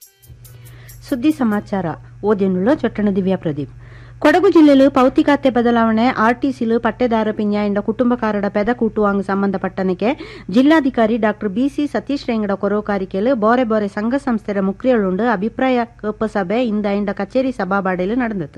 ಸುದ್ದಿ ಸಮಾಚಾರ ಓದಿನುಳ್ಳ ಚೊಟ್ಟಣ ದಿವ್ಯಾ ಪ್ರದೀಪ್ ಕೊಡಗು ಜಿಲ್ಲೆಲು ಪೌತಿ ಖಾತೆ ಬದಲಾವಣೆ ಆರ್ಟಿಸಿಲು ಪಟ್ಟೆದಾರ ಪಿಂಜ ಎಂಡ ಕುಟುಂಬಕಾರರ ಪೆದ ಕೂಟುವಾಂಗ್ ಸಂಬಂಧಪಟ್ಟನಕ್ಕೆ ಜಿಲ್ಲಾಧಿಕಾರಿ ಡಾ ಬಿಸಿ ಸತೀಶ್ ರೇಂಗಡ ಕೊರೋಕಾರಿಕೆಲು ಬೋರೆ ಬೋರೆ ಸಂಘ ಸಂಸ್ಥೆರ ಮುಕ್ರಿಯಳುಂಡು ಅಭಿಪ್ರಾಯ ಕೇಪ ಸಭೆ ಇಂದ ಎಂಡ ಕಚೇರಿ ಸಭಾಬಾಡೆಲು ನಡೆದತು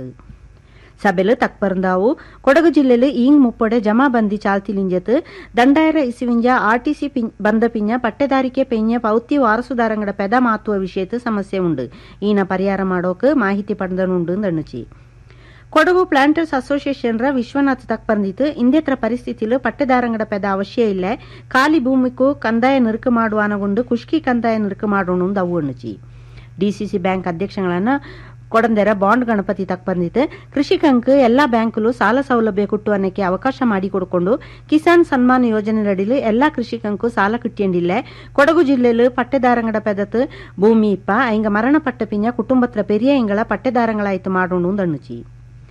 ಸಭೆಲು ತಕ್ಪರ್ಂದಾವು ಕೊಡಗು ಜಿಲ್ಲೆಲು ಈಂಗ್ ಮುಪ್ಪೊಡೆ ಜಮಾಬಂದಿ ಚಾಲ್ತಿಲಿಂಜತ್ ದಂಡಾಯರ ಇಸುವಿಂಜ ಆರ್ಟಿಸಿ ಬಂದ ಪಿಂಜ ಪಟ್ಟೆದಾರಿಕೆ ಪೆಂಜ ಪೌತಿ ವಾರಸುದಾರಂಗಡ ಪೆದ ಮಾತುವ ವಿಷಯತ್ ಸಮಸ್ಯೆ ಉಂಡು ಈನ ಪರಿಹಾರ ಮಾಡೋಕ್ ಮಾಹಿತಿ ಪಡೆದನುಂಡು ದಣ್ಣುಚಿ ಕೊಡಗು ಪ್ಲಾಂಟರ್ಸ್ ಅಸೋಸಿಯೇಷನ್ ರ ವಿಶ್ವನಾಥ್ ತಕ್ ಬಂದಿತ್ತು ಇಂದೇತ್ರ ಪರಿಸ್ಥಿತಿಲು ಪಟ್ಟೆದಾರಂಗಡ ಪೆದ ಅವಶ್ಯ ಇಲ್ಲ ಖಾಲಿ ಭೂಮಿಗೂ ಕಂದಾಯ ನಿರುಕು ಮಾಡುವಾನಗೊಂಡು ಕುಷ್ಕಿ ಕಂದಾಯ ನಿರುಕು ಮಾಡೋಣ ಅವು ಅಣ್ಣುಚಿ ಡಿಸಿಸಿ ಬ್ಯಾಂಕ್ ಅಧ್ಯಕ್ಷಗಳನ್ನ ಕೊಡಂದೆರ ಬಾಂಡ್ ಗಣಪತಿ ತಕ್ ಬಂದಿತ್ತು ಕೃಷಿಕಂಕ್ ಎಲ್ಲಾ ಬ್ಯಾಂಕುಲು ಸಾಲ ಸೌಲಭ್ಯ ಕುಟ್ಟುವನಕ್ಕೆ ಅವಕಾಶ ಮಾಡಿಕೊಡ್ಕೊಂಡು ಕಿಸಾನ್ ಸನ್ಮಾನ್ ಯೋಜನೆ ನಡಿಲು ಎಲ್ಲಾ ಕೃಷಿಕಂಕು ಸಾಲ ಕಿಟ್ಟಿಯಂಡಿಲ್ಲ ಕೊಡಗು ಜಿಲ್ಲೆಲು ಪಟ್ಟೆದಾರಂಗಡ ಪೆದತ್ ಭೂಮಿ ಇಪ್ಪ ಐಂಗ ಮರಣಪಟ್ಟ ಪಿಂಜ ಕುಟುಂಬತ್ರ ಪೆರಿಯ ಇಂಗಳ ಪಟ್ಟೆದಾರಂಗಳಾಯ್ತು ಮಾಡೋಣ ಅಣ್ಣುಚಿ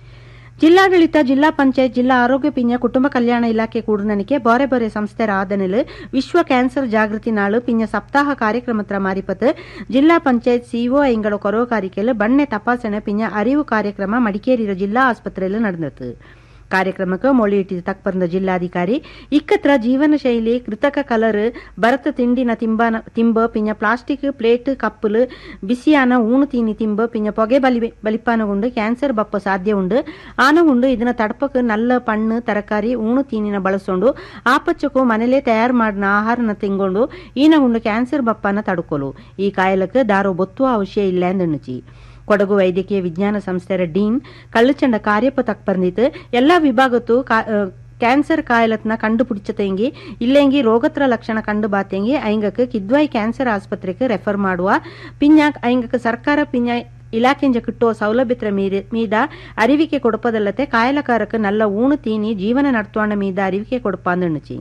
ಜಿಲ್ಲಾಡಳಿತ ಜಿಲ್ಲಾ ಪಂಚಾಯತ್ ಜಿಲ್ಲಾ ಆರೋಗ್ಯ ಪಿಂಜ ಕುಟುಂಬ ಕಲ್ಯಾಣ ಇಲಾಖೆ ಕೂಡನನಿಕೆ ಬಾರೆ ಬಾರೆ ಸಂಸ್ಥೆರ ಆದನೆಲು ವಿಶ್ವ ಕ್ಯಾನ್ಸರ್ ಜಾಗೃತಿ ನಾಳು ಪಿಂಜ ಸಪ್ತಾಹ ಕಾರ್ಯಕ್ರಮತ್ರ ಮಾರಿಪತ್ ಜಿಲ್ಲಾ ಪಂಚಾಯತ್ ಸಿಒ ಇಂಗಳ ಕೊರೋಕಾರಿಕೆಲು ಬಣ್ಣೆ ತಪಾಸಣೆ ಪಿಂಜ ಅರಿವು ಕಾರ್ಯಕ್ರಮ ಮಡಿಕೇರಿಯ ಜಿಲ್ಲಾ ಆಸ್ಪತ್ರೆಯಲ್ಲಿ ನಡೆದತು ಕಾರ್ಯಕ್ರಮಕ್ಕೆ ಮೊಳಿಯಿಟ್ಟಿದ ತಕ್ಪರ್ದ ಜಿಲ್ಲಾಧಿಕಾರಿ ಇಕ್ಕತ್ರ ಜೀವನ ಶೈಲಿ ಕೃತಕ ಕಲರ್ ಭರತ ತಿಂಡಿನ ತಿಂಬಾನ ತಿಂಬ ಪಿಂಜ ಪ್ಲಾಸ್ಟಿಕ್ ಪ್ಲೇಟ್ ಕಪ್ಪುಲು ಬಿಸಿಯಾನ ಊಣು ತೀನಿ ತಿಂಬ ಪಿಂಜ ಪೊಗೆ ಬಲಿ ಬಲಿಪಾನಗುಂಡು ಕ್ಯಾನ್ಸರ್ ಬಪ್ಪ ಸಾಧ್ಯ ಉಂಡು ಆನಗುಂಡು ಇದನ್ನ ತಡಪಕ್ಕೆ ನಲ್ಲ ಪಣ್ಣು ತರಕಾರಿ ಊಣು ತೀನಿನ ಬಳಸೊಂಡು ಆಪಚ್ಚಕ್ಕೂ ಮನೇಲೇ ತಯಾರು ಮಾಡಿನ ಆಹಾರನ ತಿಂಗೊಂಡು ಈನಗುಂಡು ಕ್ಯಾನ್ಸರ್ ಬಪ್ಪನ ತಡ್ಕೊಲು ಈ ಕಾಯಲಕ್ಕೆ ದಾರೋ ಬೊತ್ತುವ ಅವಶ್ಯ ಇಲ್ಲ ಎಂದಣ್ಣುಚಿ ಕೊಡಗು ವೈದ್ಯಕೀಯ ವಿಜ್ಞಾನ ಸಂಸ್ಥೆಯ ಡೀನ್ ಕಳ್ಳುಚಂಡ ಕಾರ್ಯಪ ತಕ್ ಬಂದಿತ್ತು ಎಲ್ಲಾ ವಿಭಾಗತ್ತು ಕ್ಯಾನ್ಸರ್ ಕಾಯಲತ್ನ ಕಂಡುಪಿಡಿಚತೆಂಗಿ ಇಲ್ಲೆಂಗಿ ರೋಗತ್ರ ಲಕ್ಷಣ ಕಂಡು ಬಾತೆಂಗಿ ಐಂಗಕ್ಕೆ ಕಿದ್ವಾಯಿ ಕ್ಯಾನ್ಸರ್ ಆಸ್ಪತ್ರೆಗೆ ರೆಫರ್ ಮಾಡುವ ಪಿನ್ಯಾಕ್ ಐಂಗಕ್ಕೆ ಸರ್ಕಾರ ಪಿನ್ಯ ಇಲಾಖೆಂಜ ಕಿಟ್ಟುವ ಸೌಲಭ್ಯತ್ರ ಮೀದ ಅರಿವಿಕೆ ಕೊಡಪದಲ್ಲತೆ ಕಾಯಲಕಾರಕ್ಕೆ ನಲ್ಲ ಊಣು ತೀನಿ ಜೀವನ ನಡ್ತುವಾಂಡ ಮೀದ ಅರಿವಿಕೆ ಕೊಡಪಾಂದಣ್ಣುಚಿ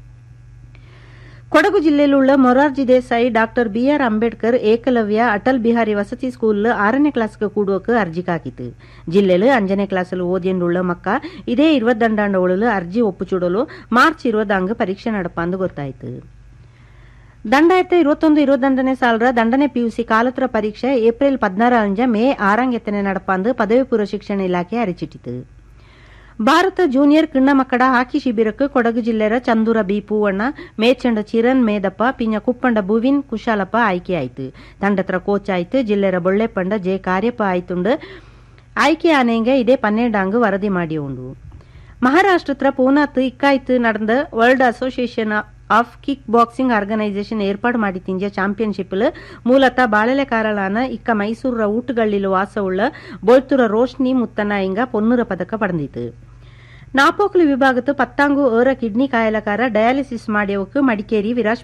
ಕೊಡಗು ಜಿಲ್ಲೆಯಲ್ಲಿರುವ ಮೊರಾರ್ಜಿ ದೇಸಾಯಿ ಡಾಕ್ಟರ್ ಬಿಆರ್ ಅಂಬೇಡ್ಕರ್ ಏಕಲವ್ಯ ಅಟಲ್ ಬಿಹಾರಿ ವಸತಿ ಸ್ಕೂಲ್ ಆರನೇ ಕ್ಲಾಸ್ಗೆ ಕೂಡುವಕ್ಕೆ ಅರ್ಜಿ ಕಾಕಿತು ಜಿಲ್ಲೆಲು ಅಂಜನೇ ಕ್ಲಾಸಲ್ಲಿ ಓದಿಯಂಡುಳ್ಳ ಮಕ್ಕ ಇದೇ ഇരുപത്തിരണ്ടാണ്ട് ഒളില് അർജി ഒപ്പിച്ചുടಲು മാർച്ച് ഇരുപതാങ്ക് പരീക്ഷ നടപ്പാന്ന് ಗೊತ್ತಾಯ್ತು ದಂಡಾಯಿರത്തി ഇരുപത്തൊന്ന് ഇരുപത്തിരണ്ടನೇ ಸಾಲರ ದಂಡನೆ ಪಿಯುಸಿ ಕಾಲತ್ರ ಪರೀಕ್ಷೆ ಏಪ್ರಿಲ್ ಪದ್ನಾರ ಅಂಜ ಮೇ ಆರಂಗೆತ್ತನೆ ನಡಪಾಂದು ಪದವಿ ಪೂರ್ವ ಶಿಕ್ಷಣ ಇಲಾಖೆ ಅರಿಚಿಟ್ಟಿತು ಭಾರತ ಜೂನಿಯರ್ ಕಿಣ್ಣ ಮಕ್ಕಳ ಹಾಕಿ ಶಿಬಿರಕ್ಕೆ ಕೊಡಗು ಜಿಲ್ಲೆಯ ಚಂದೂರ ಬಿ ಪೂವಣ್ಣ ಮೇಚಂಡ ಚಿರನ್ ಮೇದಪ್ಪ ಪಿಂಜ ಕುಪ್ಪಂಡ ಭುವಿನ್ ಕುಶಾಲಪ್ಪ ಆಯ್ಕೆಯಾಯಿತು ತಂಡತ್ರ ಕೋಚ್ ಆಯ್ತು ಜಿಲ್ಲೆಯ ಬೊಳ್ಳೆಪ್ಪಂಡ ಜೆ ಕಾರ್ಯಪ್ಪ ಆಯ್ತುಂಡು ಆಯ್ಕೆ ಆನೆಂಗೆ ಇದೇ ಪನ್ನೆರಡಾಂಗ್ ವರದಿ ಮಾಡಿ ಉಂಡು ಮಹಾರಾಷ್ಟ್ರತ್ರ ಪೂನಾತ್ ಇಕ್ಕಾಯ್ತು ನಡೆದ world association of kick boxing organisation ಏರ್ಪಾಡು ಮಾಡಿ ತಿಂಜ ಚಾಂಪಿಯನ್ಶಿಪ್ ಮೂಲತಃ ಬಾಳಲೆಕಾರಲಾನ ಇಕ್ಕ ಮೈಸೂರ ಊಟುಗಳಿಲು ವಾಸವುಳ್ಳ ಬೋಳ್ತುರ ರೋಶ್ನಿ ಮುತ್ತನ ಇಂಗ ಪೊನ್ನುರ ಪದಕ ಪಡೆದಿತು ನಾಪೋಕ್ಲು ವಿಭಾಗತ್ತು ಪತ್ತಾಂಗು ಏರ ಕಿಡ್ನಿ ಕಾಯಲಕಾರ ಡಯಾಲಿಸಿಸ್ ಮಾಡಿಯವಕ್ಕೆ ಮಡಿಕೇರಿ ವಿರಾಜ್